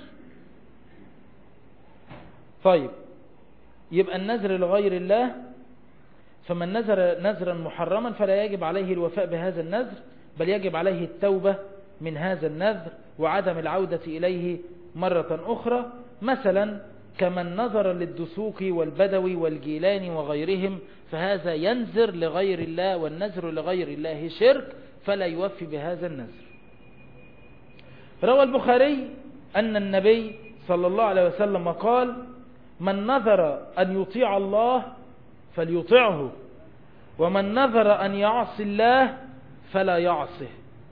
طيب يبقى النذر لغير الله فمن نذر نذرا محرما فلا يجب عليه الوفاء بهذا النذر بل يجب عليه التوبة من هذا النذر وعدم العودة إليه مرة أخرى مثلا كمن نظر للدسوق والبدوي والجيلاني وغيرهم فهذا ينذر لغير الله والنذر لغير الله شرك فلا يوفي بهذا النذر روى البخاري أن النبي صلى الله عليه وسلم قال من نذر أن يطيع الله فليطعه ومن نذر أن يعصي الله فلا يعصه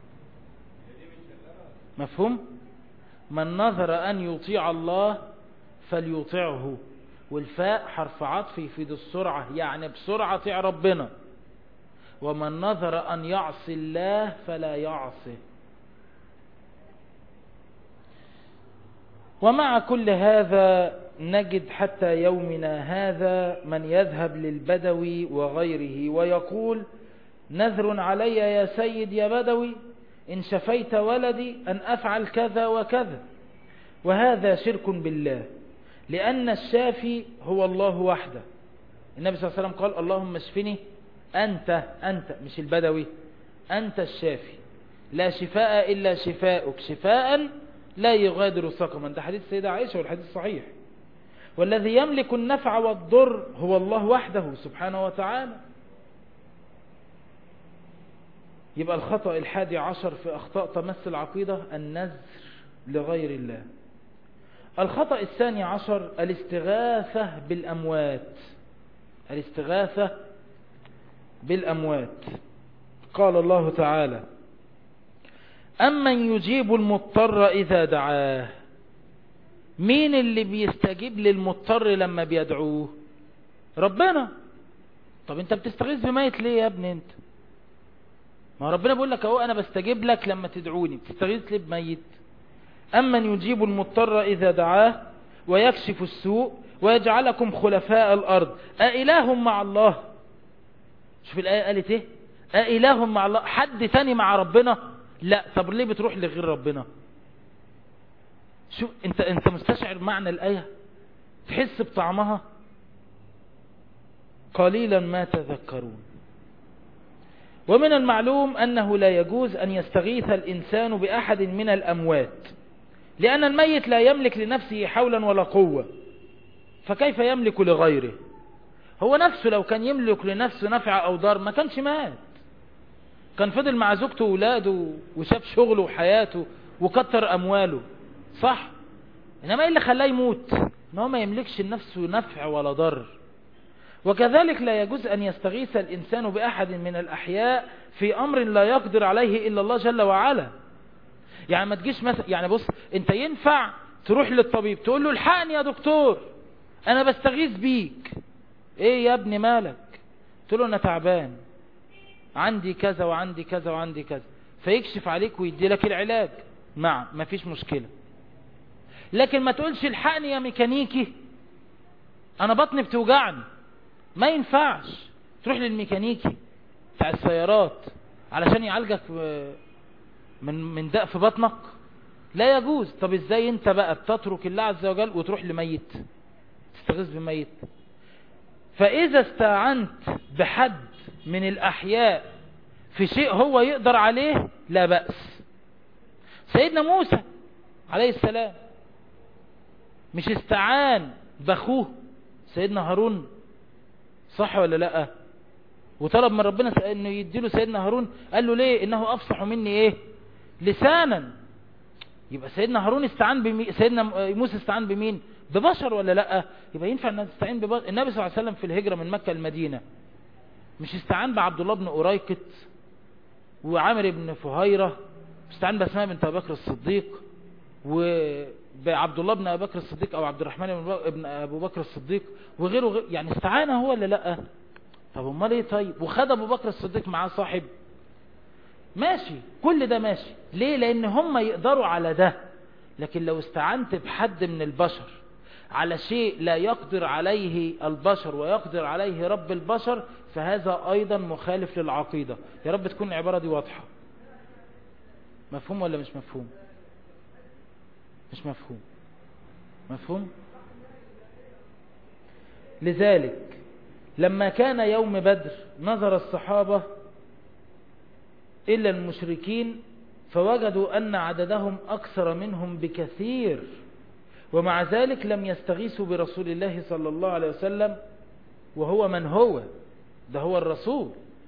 مفهوم من نذر أن يطيع الله فليطعه والفاء حرف عطف يفيد السرعة يعني بسرعة طيع ربنا ومن نذر أن يعصي الله فلا يعصه ومع كل هذا نجد حتى يومنا هذا من يذهب للبدوي وغيره ويقول نذر علي يا سيد يا بدوي إن شفيت ولدي أن أفعل كذا وكذا وهذا شرك بالله لأن الشافي هو الله وحده النبي صلى الله عليه وسلم قال اللهم اشفني أنت أنت مش البدوي أنت الشافي لا شفاء إلا شفاءك شفاء لا يغادر سقما ده حديث سيدة عائشة والحديث صحيح والذي يملك النفع والضر هو الله وحده سبحانه وتعالى يبقى الخطأ الحادي عشر في أخطاء تمس العقيدة النذر لغير الله الخطأ الثاني عشر الاستغاثة بالأموات الاستغاثة بالأموات قال الله تعالى أمن يجيب المضطر إذا دعاه مين اللي بيستجيب للمضطر لما بيدعوه ربنا طب انت بتستغيث بميت ليه يا ابني انت ما ربنا بيقول لك اهو انا بستجيب لك لما تدعوني بتستغيث ليه بميت أمن يجيب المضطر إذا دعاه ويكشف السوء ويجعلكم خلفاء الأرض أإله مع الله شوف الآية قالت إيه أإله مع الله حد تاني مع ربنا لا طب ليه بتروح لغير ربنا شوف انت انت مستشعر معنى الآية تحس بطعمها قليلا ما تذكرون ومن المعلوم أنه لا يجوز أن يستغيث الإنسان بأحد من الأموات لأن الميت لا يملك لنفسه حولا ولا قوة فكيف يملك لغيره هو نفسه لو كان يملك لنفسه نفع أو ضار ما كانش مات كان فضل مع زوجته وولاده وشاف شغله وحياته وكتر أمواله صح إنما إيه اللي خلاه يموت إن هو ما يملكش لنفسه نفع ولا ضر وكذلك لا يجوز أن يستغيث الإنسان بأحد من الأحياء في أمر لا يقدر عليه إلا الله جل وعلا يعني ما تجيش مثلا يعني بص انت ينفع تروح للطبيب تقول له الحقني يا دكتور انا بستغيث بيك ايه يا ابني مالك تقول له انا تعبان عندي كذا وعندي كذا وعندي كذا فيكشف عليك ويدي لك العلاج مع ما فيش مشكلة لكن ما تقولش الحقني يا ميكانيكي انا بطني بتوجعني ما ينفعش تروح للميكانيكي بتاع السيارات علشان يعالجك من من داء في بطنك لا يجوز طب ازاي انت بقى بتترك الله عز وجل وتروح لميت تستغيث بميت فاذا استعنت بحد من الاحياء في شيء هو يقدر عليه لا بأس سيدنا موسى عليه السلام مش استعان باخوه سيدنا هارون صح ولا لا وطلب من ربنا انه يديله سيدنا هارون قال له ليه انه افصح مني ايه لسانا يبقى سيدنا هارون استعان بمين سيدنا موسى استعان بمين ببشر ولا لا يبقى ينفع ان تستعين ببشر النبي صلى الله عليه وسلم في الهجرة من مكة المدينة مش استعان بعبد الله بن أريكت وعامر بن فهيرة استعان باسماء بنت ابي بكر الصديق وبعبد الله بن ابي بكر الصديق او عبد الرحمن بن ابو بكر الصديق وغيره غير يعني استعان هو ولا لا طب امال ايه طيب وخد ابو بكر الصديق معاه صاحب ماشي كل ده ماشي ليه لان هم يقدروا على ده لكن لو استعنت بحد من البشر على شيء لا يقدر عليه البشر ويقدر عليه رب البشر فهذا ايضا مخالف للعقيدة يا رب تكون العبارة دي واضحة مفهوم ولا مش مفهوم مش مفهوم مفهوم لذلك لما كان يوم بدر نظر الصحابة إلا المشركين فوجدوا أن عددهم أكثر منهم بكثير ومع ذلك لم يستغيثوا برسول الله صلى الله عليه وسلم وهو من هو ده هو الرسول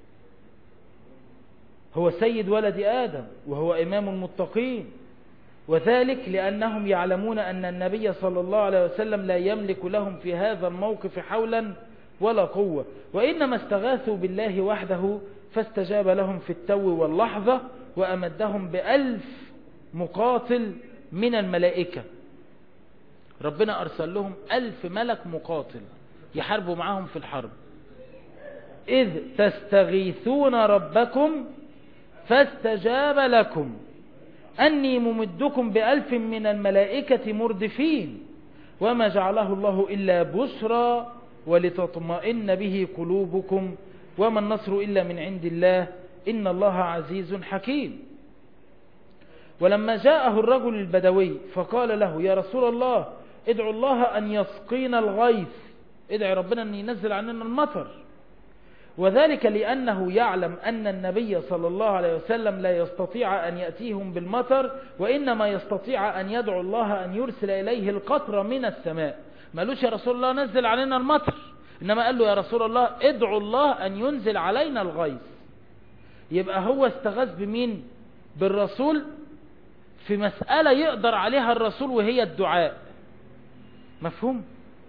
هو سيد ولد آدم وهو إمام المتقين وذلك لأنهم يعلمون أن النبي صلى الله عليه وسلم لا يملك لهم في هذا الموقف حولا ولا قوة وإنما استغاثوا بالله وحده فاستجاب لهم في التو واللحظة وأمدهم بألف مقاتل من الملائكة ربنا أرسل لهم ألف ملك مقاتل يحاربوا معهم في الحرب إذ تستغيثون ربكم فاستجاب لكم أني ممدكم بألف من الملائكة مردفين وما جعله الله إلا بشرى ولتطمئن به قلوبكم وما النصر إلا من عند الله إن الله عزيز حكيم ولما جاءه الرجل البدوي فقال له يا رسول الله ادعو الله أن يسقينا الغيث ادعي ربنا أن ينزل عننا المطر وذلك لأنه يعلم أن النبي صلى الله عليه وسلم لا يستطيع أن يأتيهم بالمطر وإنما يستطيع أن يدعو الله أن يرسل إليه القطر من السماء مالوش يا رسول الله نزل علينا المطر إنما قال له يا رسول الله ادعو الله أن ينزل علينا الغيث يبقى هو استغاث بمين بالرسول في مسألة يقدر عليها الرسول وهي الدعاء مفهوم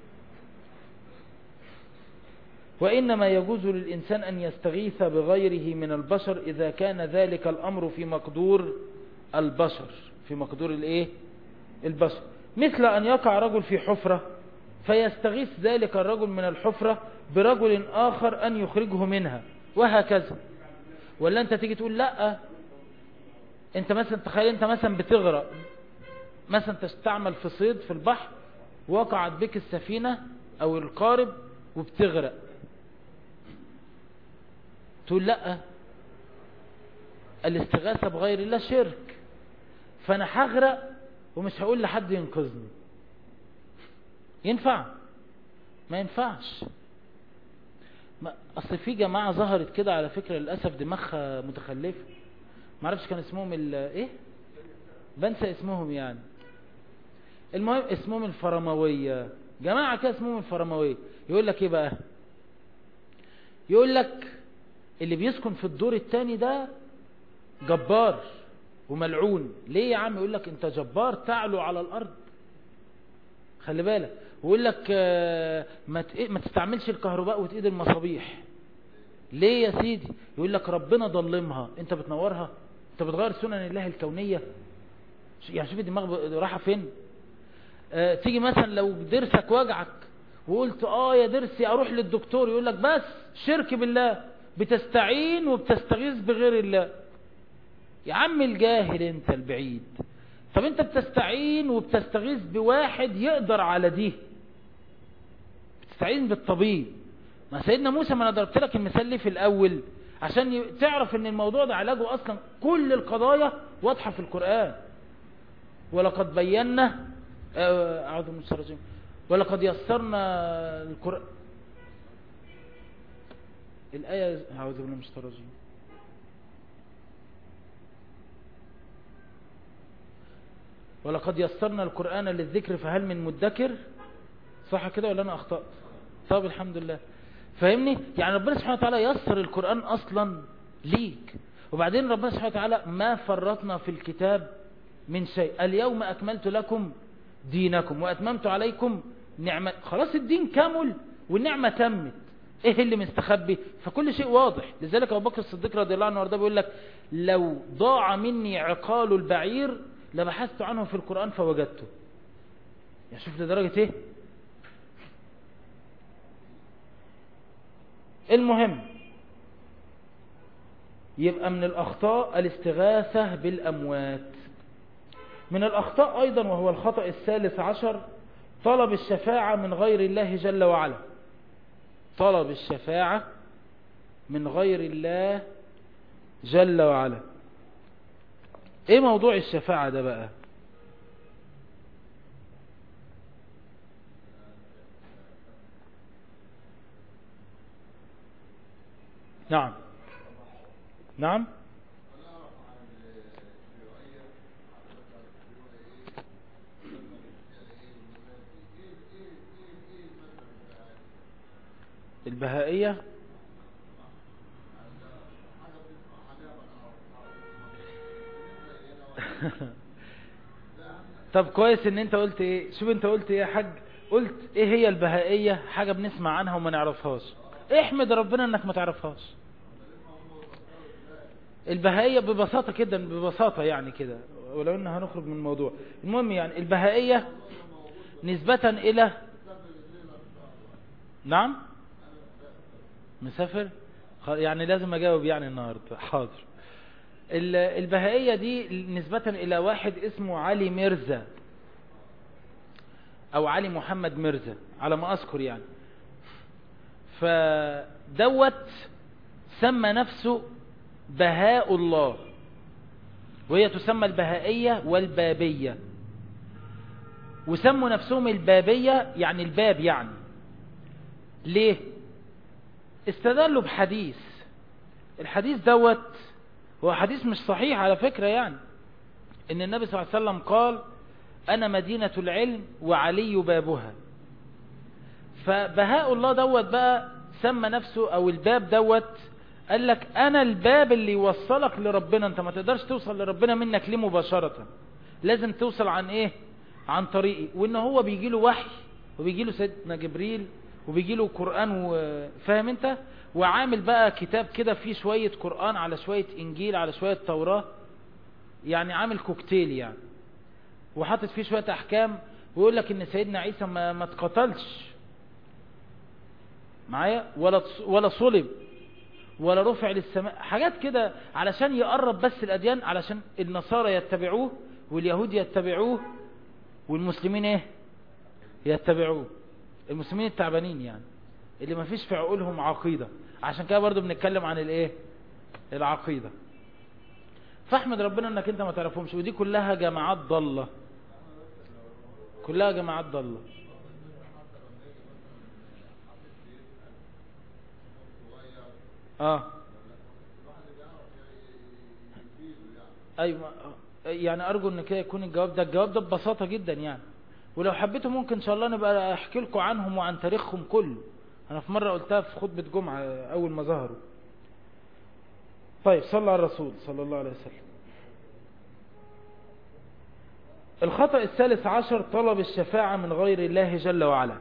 وإنما يجوز للإنسان أن يستغيث بغيره من البشر إذا كان ذلك الأمر في مقدور البشر في مقدور الإيه؟ البشر مثل أن يقع رجل في حفرة فيستغيث ذلك الرجل من الحفرة برجل آخر أن يخرجه منها وهكذا ولا أنت تيجي تقول لا أنت مثلا تخيل أنت مثلا بتغرق مثلا تستعمل في صيد في البحر وقعت بك السفينة أو القارب وبتغرق تقول لا الاستغاثة بغير الله شرك فانا هغرق ومش هقول لحد ينقذني ينفع ما ينفعش ما اصل في جماعة ظهرت كده على فكرة للأسف دماغها متخلفة ما اعرفش كان اسمهم ال ايه بنسى اسمهم يعني المهم اسمهم الفرموية جماعة كده اسمهم الفرموية يقول لك ايه بقى يقول لك اللي بيسكن في الدور التاني ده جبار وملعون ليه يا عم يقول لك انت جبار تعلو على الارض خلي بالك ويقول لك ما ما تستعملش الكهرباء وتقيد المصابيح ليه يا سيدي يقول لك ربنا ضلمها انت بتنورها انت بتغير سنن الله الكونية يعني شوف الدماغ رايحه فين اه تيجي مثلا لو ضرسك وجعك وقلت اه يا ضرسي اروح للدكتور يقول لك بس شرك بالله بتستعين وبتستغيث بغير الله يا عم الجاهل انت البعيد طب انت بتستعين وبتستغيث بواحد يقدر على دي بتستعين بالطبيب ما سيدنا موسى ما انا ضربت لك المثال ليه في الاول عشان تعرف ان الموضوع ده علاجه اصلا كل القضايا واضحة في القرآن ولقد بينا اعوذ من الشيطان الرجيم ولقد يسرنا القرآن الآية أعوذ بالله من الشيطان الرجيم ولقد يسرنا القرآن للذكر فهل من مدكر صح كده ولا أنا أخطأت طب الحمد لله فاهمني يعني ربنا سبحانه وتعالى يسر القرآن أصلا ليك وبعدين ربنا سبحانه وتعالى ما فرطنا في الكتاب من شيء اليوم أكملت لكم دينكم وأتممت عليكم نعمة خلاص الدين كامل والنعمة تمت ايه اللي مستخبي فكل شيء واضح لذلك ابو بكر الصديق رضي الله عنه وارضاه بيقول لك لو ضاع مني عقال البعير لبحثت عنه في القرآن فوجدته يعني شوف لدرجة ايه المهم يبقى من الأخطاء الاستغاثة بالأموات من الأخطاء أيضا وهو الخطأ الثالث عشر طلب الشفاعة من غير الله جل وعلا طلب الشفاعة من غير الله جل وعلا ايه موضوع الشفاعة ده بقى نعم نعم البهائية طب كويس ان انت قلت ايه شوف انت قلت ايه يا حاج قلت ايه هي البهائية حاجة بنسمع عنها وما نعرفهاش احمد ربنا انك ما تعرفهاش البهائية ببساطة كده ببساطة يعني كده ولو ان هنخرج من الموضوع المهم يعني البهائية نسبة الى نعم مسافر يعني لازم اجاوب يعني النهاردة حاضر البهائية دي نسبة الى واحد اسمه علي مرزا او علي محمد مرزا على ما اذكر يعني فدوت سمى نفسه بهاء الله وهي تسمى البهائية والبابية وسموا نفسهم البابية يعني الباب يعني ليه استدلوا بحديث الحديث دوت هو حديث مش صحيح على فكرة يعني ان النبي صلى الله عليه وسلم قال انا مدينة العلم وعلي بابها فبهاء الله دوت بقى سمى نفسه او الباب دوت قال لك انا الباب اللي يوصلك لربنا انت ما تقدرش توصل لربنا منك ليه مباشرة لازم توصل عن ايه عن طريقي وان هو بيجي له وحي وبيجي له سيدنا جبريل وبيجي له قرآن وفاهم انت وعامل بقى كتاب كده فيه شوية قرآن على شوية انجيل على شوية توراة يعني عامل كوكتيل يعني وحاطط فيه شوية احكام ويقول لك ان سيدنا عيسى ما, ما اتقتلش معايا ولا ولا صلب ولا رفع للسماء حاجات كده علشان يقرب بس الاديان علشان النصارى يتبعوه واليهود يتبعوه والمسلمين ايه يتبعوه المسلمين التعبانين يعني اللي ما فيش في عقولهم عقيدة عشان كده برضو بنتكلم عن الايه العقيدة فاحمد ربنا انك انت ما تعرفهمش ودي كلها جماعات ضالة كلها جماعات ضالة اه ايوه يعني ارجو ان كده يكون الجواب ده الجواب ده ببساطة جدا يعني ولو حبيتوا ممكن ان شاء الله نبقى احكي لكم عنهم وعن تاريخهم كله انا في مرة قلتها في خطبة جمعة اول ما ظهروا طيب صلى على الرسول صلى الله عليه وسلم الخطأ الثالث عشر طلب الشفاعة من غير الله جل وعلا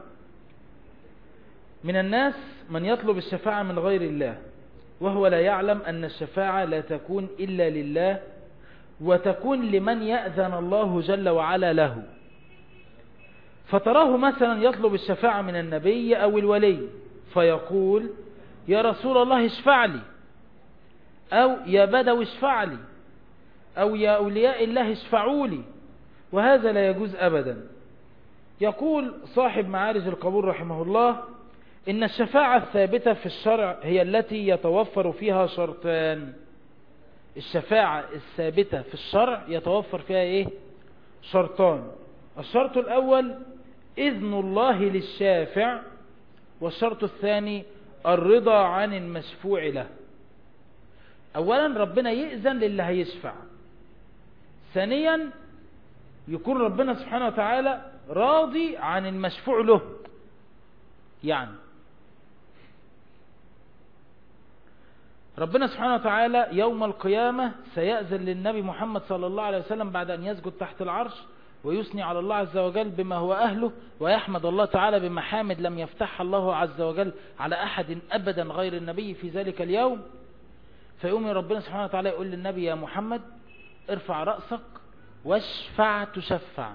من الناس من يطلب الشفاعة من غير الله وهو لا يعلم أن الشفاعة لا تكون إلا لله وتكون لمن يأذن الله جل وعلا له فتراه مثلا يطلب الشفاعة من النبي أو الولي فيقول يا رسول الله اشفع لي أو يا بدو اشفع لي أو يا أولياء الله اشفعوا لي وهذا لا يجوز أبدا يقول صاحب معارج القبول رحمه الله إن الشفاعة الثابتة في الشرع هي التي يتوفر فيها شرطان الشفاعة الثابتة في الشرع يتوفر فيها إيه شرطان الشرط الأول إذن الله للشافع والشرط الثاني الرضا عن المشفوع له أولا ربنا يئذن للي هيشفع ثانيا يكون ربنا سبحانه وتعالى راضي عن المشفوع له يعني ربنا سبحانه وتعالى يوم القيامة سيأذن للنبي محمد صلى الله عليه وسلم بعد أن يسجد تحت العرش ويثني على الله عز وجل بما هو أهله ويحمد الله تعالى بمحامد لم يفتحها الله عز وجل على أحد أبدا غير النبي في ذلك اليوم فيقوم ربنا سبحانه وتعالى يقول للنبي يا محمد ارفع رأسك واشفع تشفع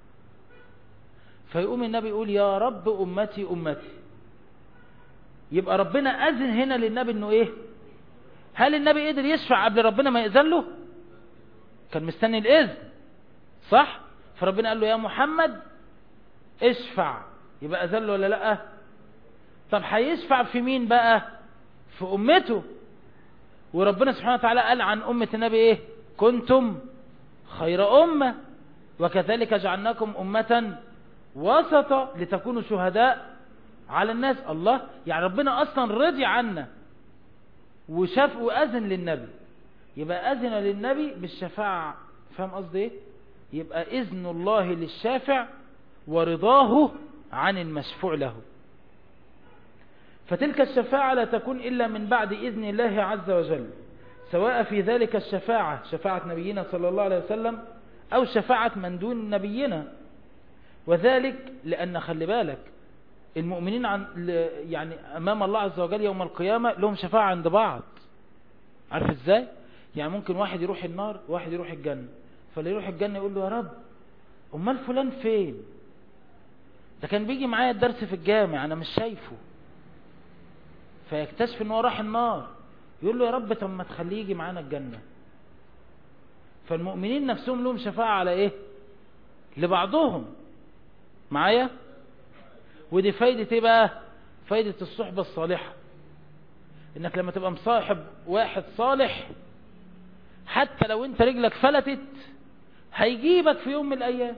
فيقوم النبي يقول يا رب أمتي أمتي يبقى ربنا أذن هنا للنبي انه ايه هل النبي قدر يشفع قبل ربنا ما يأذن له كان مستني الإذن صح فربنا قال له يا محمد اشفع يبقى أذن له ولا لا طب هيشفع في مين بقى في أمته وربنا سبحانه وتعالى قال عن أمة النبي ايه كنتم خير أمة وكذلك جعلناكم أمة وسطا لتكونوا شهداء على الناس الله يعني ربنا أصلا رضي عنا وشاف وأذن للنبي يبقى أذن للنبي بالشفاعة فاهم قصدي ايه يبقى إذن الله للشافع ورضاه عن المشفوع له فتلك الشفاعة لا تكون إلا من بعد إذن الله عز وجل سواء في ذلك الشفاعة شفاعة نبينا صلى الله عليه وسلم أو شفاعة من دون نبينا وذلك لأن خلي بالك المؤمنين عن يعني أمام الله عز وجل يوم القيامة لهم شفاعة عند بعض عارف ازاي يعني ممكن واحد يروح النار واحد يروح الجنة فاللي يروح الجنة يقول له يا رب امال فلان فين ده كان بيجي معايا الدرس في الجامع انا مش شايفه فيكتشف ان هو راح النار يقول له يا رب طب ما تخليه يجي معانا الجنة فالمؤمنين نفسهم لهم شفاعة على ايه لبعضهم معايا ودي فايدة ايه بقى فايدة الصحبة الصالحة انك لما تبقى مصاحب واحد صالح حتى لو انت رجلك فلتت هيجيبك في يوم من الايام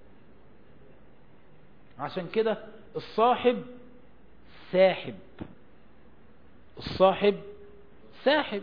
عشان كده الصاحب ساحب الصاحب ساحب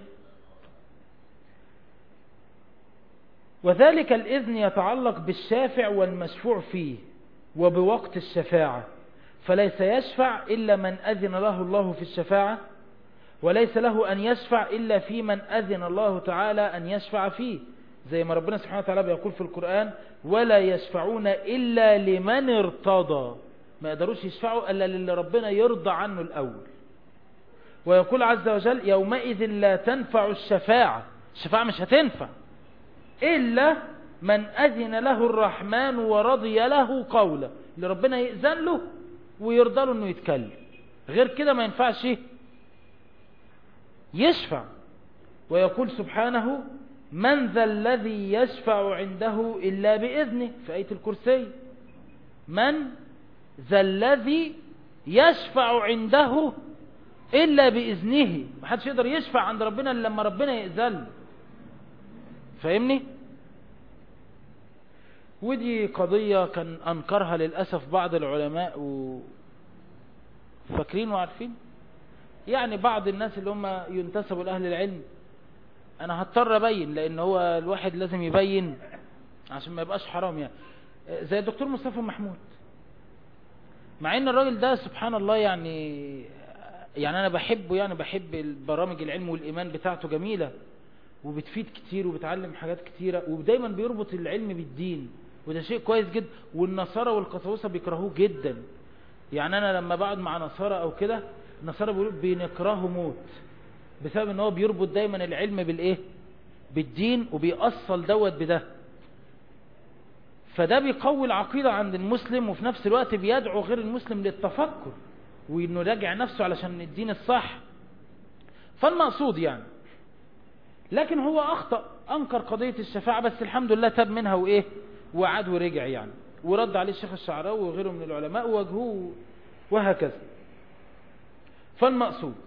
وذلك الإذن يتعلق بالشافع والمشفوع فيه وبوقت الشفاعة فليس يشفع إلا من أذن له الله في الشفاعة وليس له أن يشفع إلا في من أذن الله تعالى أن يشفع فيه زي ما ربنا سبحانه وتعالى بيقول في القرآن ولا يشفعون إلا لمن ارتضى ما يقدروش يشفعوا إلا للي ربنا يرضى عنه الأول ويقول عز وجل يومئذ لا تنفع الشفاعة الشفاعة مش هتنفع إلا من أذن له الرحمن ورضي له قولا اللي ربنا يأذن له ويرضى له انه يتكلم غير كده ما ينفعش يشفع ويقول سبحانه من ذا الذي يشفع عنده إلا بإذنه في آية الكرسي من ذا الذي يشفع عنده إلا بإذنه ما حدش يقدر يشفع عند ربنا إلا لما ربنا يأذن فاهمني ودي قضية كان أنكرها للأسف بعض العلماء و... فاكرين وعارفين يعني بعض الناس اللي هم ينتسبوا لأهل العلم أنا هضطر أبين لأن هو الواحد لازم يبين عشان ما يبقاش حرام يعني زي الدكتور مصطفى محمود مع ان الراجل ده سبحان الله يعني يعني انا بحبه يعني بحب البرامج العلم والايمان بتاعته جميلة وبتفيد كتير وبتعلم حاجات كتيرة ودايما بيربط العلم بالدين وده شيء كويس جدا والنصارى والقساوسة بيكرهوه جدا يعني انا لما بقعد مع نصارى او كده النصارى بيقولوا بنكرهه موت بسبب ان هو بيربط دايما العلم بالايه بالدين وبيأصل دوت بده فده بيقوي العقيدة عند المسلم وفي نفس الوقت بيدعو غير المسلم للتفكر وانه يراجع نفسه علشان الدين الصح فالمقصود يعني لكن هو اخطأ انكر قضية الشفاعة بس الحمد لله تاب منها وايه وعاد ورجع يعني ورد عليه الشيخ الشعراوي وغيره من العلماء وجهوه وهكذا فالمقصود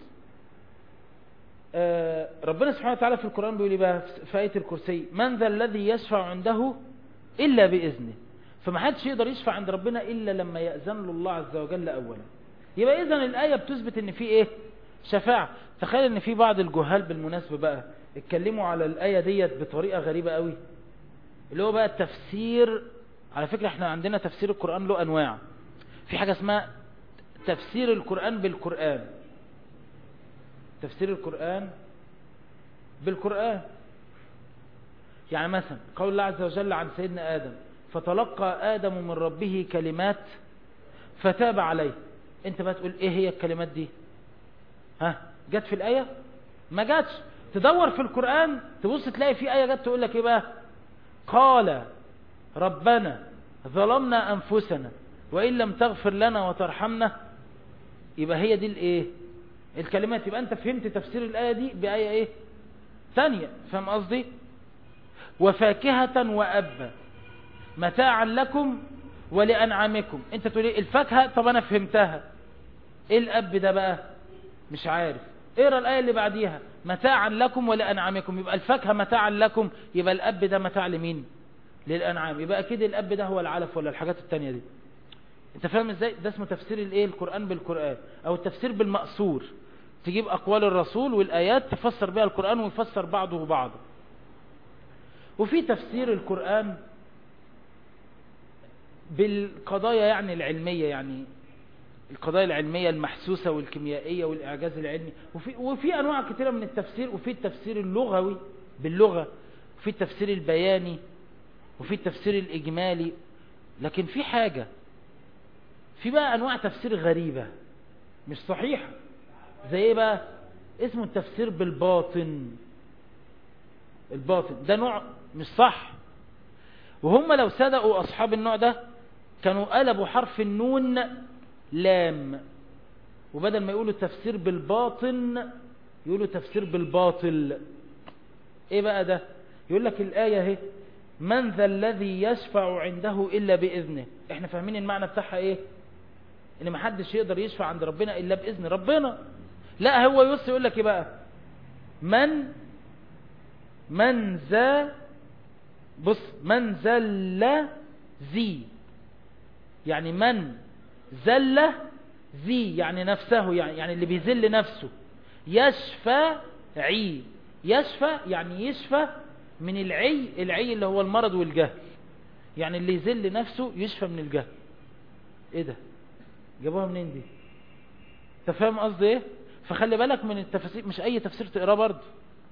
آه ربنا سبحانه وتعالى في القرآن بيقول بقى في آية الكرسي من ذا الذي يشفع عنده إلا بإذنه فما حدش يقدر يشفع عند ربنا إلا لما يأذن له الله عز وجل أولا يبقى إذن الآية بتثبت إن في إيه شفاعة تخيل إن في بعض الجهال بالمناسبة بقى اتكلموا على الآية ديت بطريقة غريبة قوي اللي هو بقى التفسير على فكرة احنا عندنا تفسير القرآن له أنواع في حاجة اسمها تفسير القرآن بالقرآن تفسير القرآن بالقرآن يعني مثلا قول الله عز وجل عن سيدنا آدم فتلقى آدم من ربه كلمات فتاب عليه انت بقى تقول ايه هي الكلمات دي ها جت في الآية ما جاتش تدور في القرآن تبص تلاقي في آية جت تقول لك ايه بقى قال ربنا ظلمنا أنفسنا وإن لم تغفر لنا وترحمنا يبقى هي دي الايه الكلمات يبقى انت فهمت تفسير الآية دي بآية ايه ثانية فهم قصدي وفاكهة وأبا متاعا لكم ولأنعامكم انت تقول ايه الفاكهة طب انا فهمتها ايه الأب ده بقى مش عارف اقرا الآية اللي بعديها متاعا لكم ولأنعامكم يبقى الفاكهة متاعا لكم يبقى الأب ده متاع لمين للأنعام يبقى اكيد الأب ده هو العلف ولا الحاجات التانية دي انت فاهم ازاي ده اسمه تفسير الايه القرآن بالقرآن او التفسير بالمأثور تجيب اقوال الرسول والايات تفسر بها القرآن ويفسر بعضه بعضه وفي تفسير القرآن بالقضايا يعني العلمية يعني القضايا العلمية المحسوسة والكيميائية والإعجاز العلمي وفي, وفي أنواع كثيرة من التفسير وفي التفسير اللغوي باللغة وفي التفسير البياني وفي التفسير الإجمالي لكن في حاجة في بقى أنواع تفسير غريبة مش صحيحة زي ايه بقى اسمه التفسير بالباطن الباطن ده نوع مش صح وهم لو صدقوا أصحاب النوع ده كانوا قلبوا حرف النون لام وبدل ما يقولوا تفسير بالباطن يقولوا تفسير بالباطل ايه بقى ده يقول لك الآية اهي من ذا الذي يشفع عنده إلا بإذنه احنا فاهمين المعنى بتاعها ايه ان ما حدش يقدر يشفع عند ربنا إلا بإذن ربنا لا هو يوصي يقول لك ايه بقى من من ذا بص من زل ذي يعني من زل ذي يعني نفسه يعني, يعني اللي بيذل نفسه يشفى عي يشفى يعني يشفى من العي العي اللي هو المرض والجهل يعني اللي يذل نفسه يشفى من الجهل ايه ده جابوها منين دي انت فاهم قصدي ايه فخلي بالك من التفاسير مش اي تفسير تقراه برضه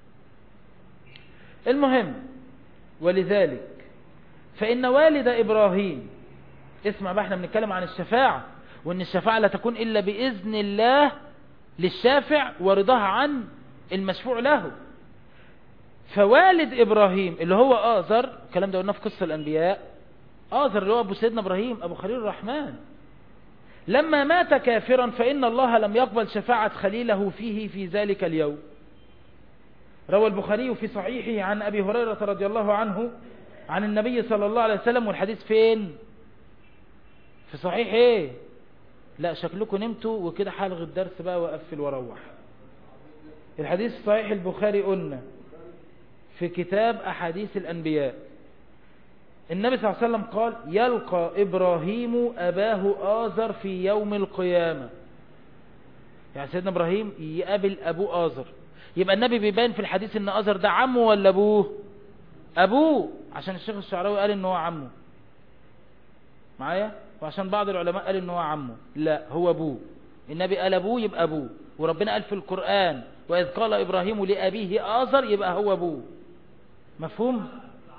المهم ولذلك فإن والد إبراهيم اسمع بقى احنا بنتكلم عن الشفاعة وان الشفاعة لا تكون إلا بإذن الله للشافع ورضاها عن المشفوع له فوالد إبراهيم اللي هو آذر الكلام ده قلنا في قصة الأنبياء آذر اللي هو أبو سيدنا إبراهيم أبو خليل الرحمن لما مات كافرا فإن الله لم يقبل شفاعة خليله فيه في ذلك اليوم روى البخاري في صحيحه عن أبي هريرة رضي الله عنه عن النبي صلى الله عليه وسلم والحديث فين في صحيح ايه لا شكلكم نمتوا وكده حالغ الدرس بقى وأقفل واروح الحديث صحيح البخاري قلنا في كتاب أحاديث الأنبياء النبي صلى الله عليه وسلم قال يلقى إبراهيم أباه آزر في يوم القيامة يعني سيدنا إبراهيم يقابل أبوه آزر يبقى النبي بيبان في الحديث ان أزر ده عمه ولا أبوه أبوه عشان الشيخ الشعراوي قال ان هو عمه معايا وعشان بعض العلماء قال ان هو عمه لا هو أبوه النبي قال أبوه يبقى أبوه وربنا قال في القرآن وإذ قال إبراهيم لأبيه آزر يبقى هو أبوه مفهوم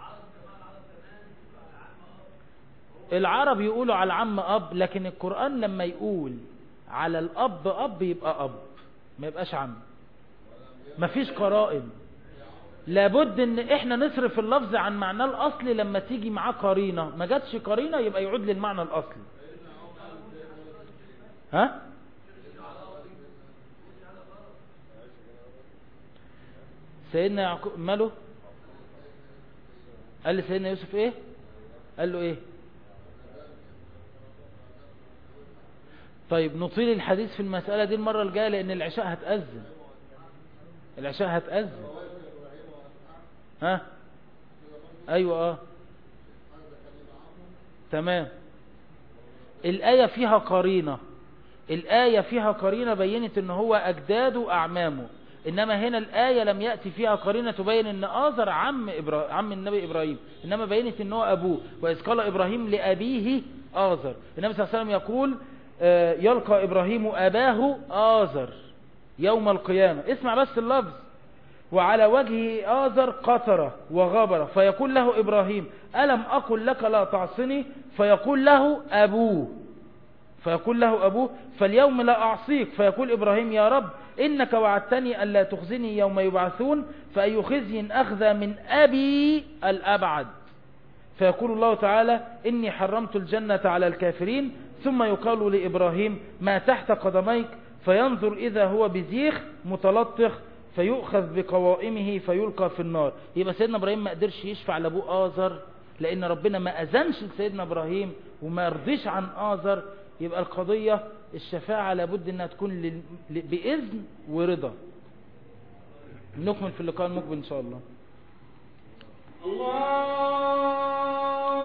العرب يقولوا على العم أب لكن القرآن لما يقول على الأب أب يبقى أب ما يبقاش عم مفيش قرائن لابد ان احنا نصرف اللفظ عن معناه الاصلي لما تيجي معاه قرينة ما جاتش قرينة يبقى يعود للمعنى الاصلي ها سيدنا يعقوب ماله قال لي سيدنا يوسف ايه قال له ايه طيب نطيل الحديث في المسألة دي المرة الجاية لان العشاء هتأذن العشاء هتأذن ها ايوه اه تمام الآية فيها قرينة الآية فيها قرينة بينت ان هو اجداده اعمامه انما هنا الآية لم يأتي فيها قرينة تبين ان آذر عم, إبرا... عم النبي ابراهيم انما بينت ان هو ابوه واذ قال ابراهيم لابيه آذر النبي صلى الله عليه وسلم يقول آه يلقى ابراهيم اباه آذر يوم القيامة اسمع بس اللفظ وعلى وجهه آذر قطرة وغبرة فيقول له إبراهيم ألم أقل لك لا تعصني فيقول له أبوه فيقول له أبوه فاليوم لا أعصيك فيقول إبراهيم يا رب إنك وعدتني ألا تخزني يوم يبعثون فأي خزي أخذ من أبي الأبعد فيقول الله تعالى إني حرمت الجنة على الكافرين ثم يقال لإبراهيم ما تحت قدميك فينظر إذا هو بزيخ متلطخ فيؤخذ بقوائمه فيلقى في النار يبقى سيدنا إبراهيم ما قدرش يشفع لأبوه آزر لأن ربنا ما أذنش لسيدنا إبراهيم وما يرضيش عن آزر يبقى القضية الشفاعة لابد أنها تكون لل... بإذن ورضا نكمل في اللقاء المقبل إن شاء الله الله